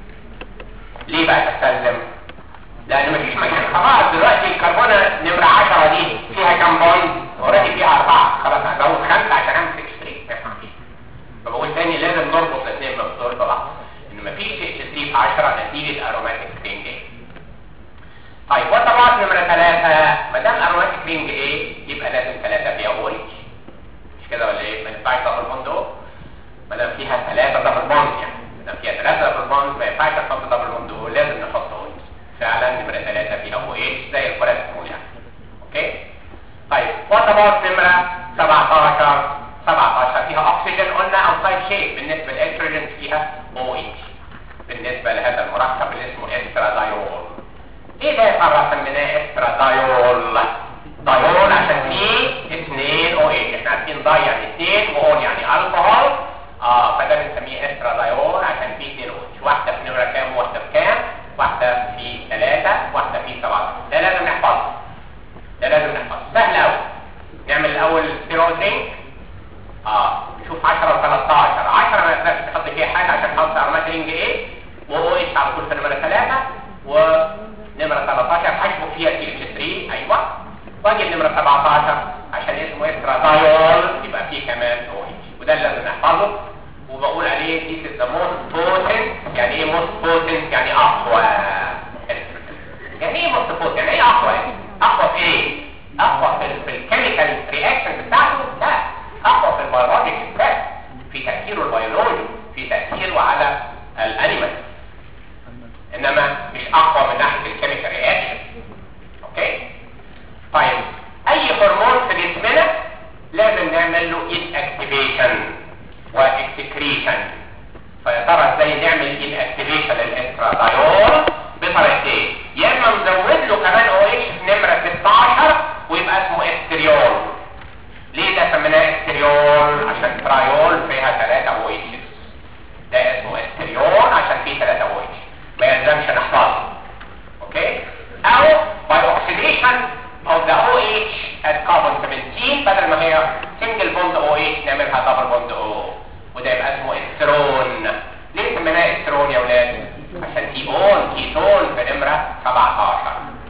3 ليه بقى تستلزم لان مفيش مكان خلاص دلوقتي الكربونة نمرة 10 دي فيها كام بوند اوريدي فيها اربعة خلاص هزود خمسة عشان امسك شريك ما ينفعش فبقول تاني لازم نربط الاثنين بمقدار ببعض ان مفيش اتش 3 في 10 نتيجة اروماتيك رينج ايه طيب وطبعا نمرة 3 ما دام اروماتيك رينج ايه يبقى لازم 3 فيها او اتش مش كده ولا ايه ما ينفعش دبل بوند او ما دام فيها 3 دبل بوند يعني ما دام فيها 3 دبل بوند ما ينفعش نحط دبل بوند او لازم نحط او اتش فعلا نمرة 3 فيها او اتش زي الكوليسترول يعني اوكي طيب وات اباوت نمرة 17 17 فيها اكسجين قلنا اوتسايد شيء بالنسبة للاستروجين فيها او اتش بالنسبة لهذا المركب اللي اسمه استرادايول ايه ده يا ترى سميناه استرادايول دايول عشان فيه اثنين او اتش احنا عارفين داي يعني اثنين واول يعني الكحول اه فده بنسميه استرادايول عشان فيه اثنين او اتش واحدة في نمرة كام وواحدة في كام واحدة في ثلاثة واحدة في سبعة ده لازم نحفظه ده لازم نحفظه سهل قوي نعمل الاول ستيرو درينك اه نشوف 10 و 13 10 ما نقدرش نحط فيها حاجه عشان نحط ارمات رينج ايه واو اتش على طول في نمره 3 ونمره 13 هشبك فيها تي اتش 3 ايوه واجي لنمره 17 عشان اسمه استرا دايول يبقى فيه كمان او اتش وده اللي لازم نحفظه وبقول عليه this is the most potent يعني ايه most potent يعني اقوى يعني ايه most potent يعني ايه اقوى اقوى في ايه اقوى في, في الكيميكال رياكشن بتاعته لا اقوى في البيولوجيك افكت في تاثيره البيولوجي في تاثيره على الانيمال انما مش اقوى من ناحيه الكيميكال رياكشن اوكي طيب اي هرمون في جسمنا لازم نعمل له ان اكتيفيشن واكسكريشن فيا ترى ازاي نعمل ان اكتيفيشن للاسترادايول بطريقتين يا اما نزود له كمان او اتش نمره 16 ويبقى اسمه استريول ليه ده سميناه استريول عشان ترايول فيها 3 او اتش ده اسمه استريول عشان فيه 3 او اتش ما يلزمش نحفظه اوكي او باي اوكسيديشن of the OH at carbon 17 بدل ما هي single bond OH نعملها double bond O وده يبقى اسمه استرون ليه سميناه استرون يا ولاد عشان كيتون كيتون في نمرة 17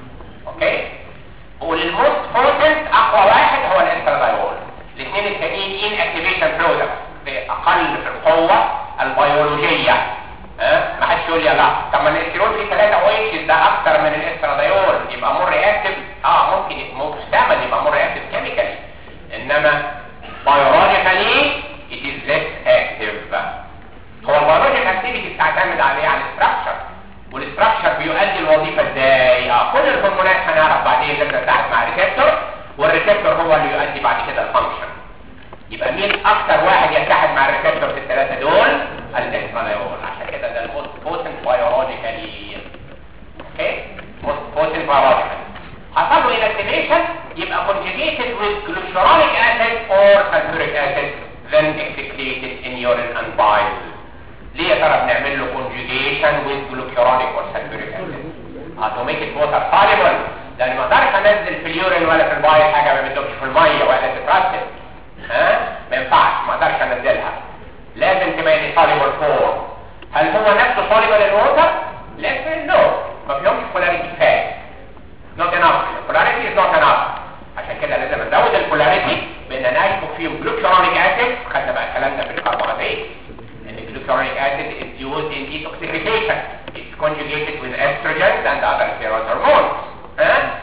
اوكي وللموست بوتنت اقوى واحد هو الاسترادايول الاثنين التانيين ان اكتيفيشن برودكت اقل في القوة البيولوجية ها ما حدش يقول لي لا طب ما الاسترون فيه 3 او اتش ده اكتر من الاسترادايول يبقى مور رياكتيف اه ممكن محتمل يبقى مور رياكتيف كيميكالي انما بيولوجيكالي it is less active هو البيولوجيك اكتيفيتي بتعتمد عليه على الاستراكشر والاستراكشر بيؤدي الوظيفه ازاي اه كل الهرمونات هنعرف بعدين نبدا نتعامل مع ريسبتور والريسبتور هو اللي يؤدي بعد كده الفانكشن يبقى مين اكتر واحد يتحد مع الريسبتور في الثلاثه دول الاسترادايول عشان كده ده الموست بوتنت بيولوجيكالي اوكي موست بوتنت بيولوجيكالي حصل له inactivation يبقى conjugated with glucuronic acid or sulfuric acid then excreted in urine and bile ليه يا ترى بنعمل له conjugation with glucuronic or sulfuric acid uh, to make it water soluble لان ما اقدرش انزل في اليورين ولا في البايل حاجه ما بتدوبش في الميه ولا تترسب ها ما ينفعش ما اقدرش انزلها لازم تبقى لي soluble form هل هو نفسه soluble in water؟ لكن no ما فيهمش polarity كفايه not enough polarity is not enough عشان كده لازم نزود البولاريتي بان نشبك فيهم glucuronic acid خدنا بقى الكلام ده في الكربوهيدرات ان glucuronic acid is used in detoxification it's conjugated with estrogens and other steroid hormones ها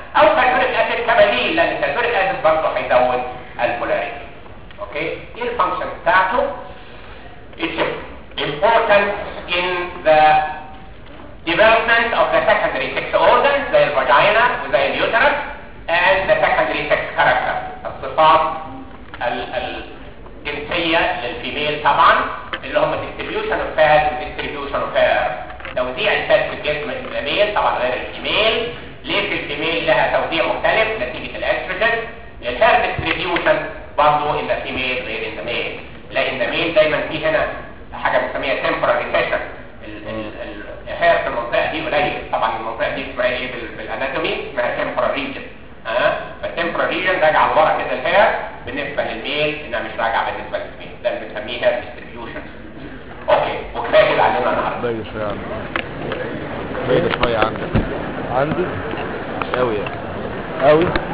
الميل طبعا غير الفيميل ليه في الفيميل لها توزيع مختلف نتيجه الاستروجين الهير ديستريبيوشن برضه ان ذا فيميل غير ان ذا ميل لا ان ذا ميل دايما في هنا حاجه بنسميها temporal recession الهير في المنطقه دي قليل طبعا المنطقه دي اسمها ايه بال- بالاناتومي اسمها temporal region ها فالتمبرال ريجن راجعه لورا كده الهير بالنسبه للميل انها مش راجعه بالنسبه للفيميل ده اللي بنسميه هير ديستريبيوشن اوكي وكفايه كده علينا النهارده باينة شوية عندك باينة شوية عندك عندي مش قوي يعني قوي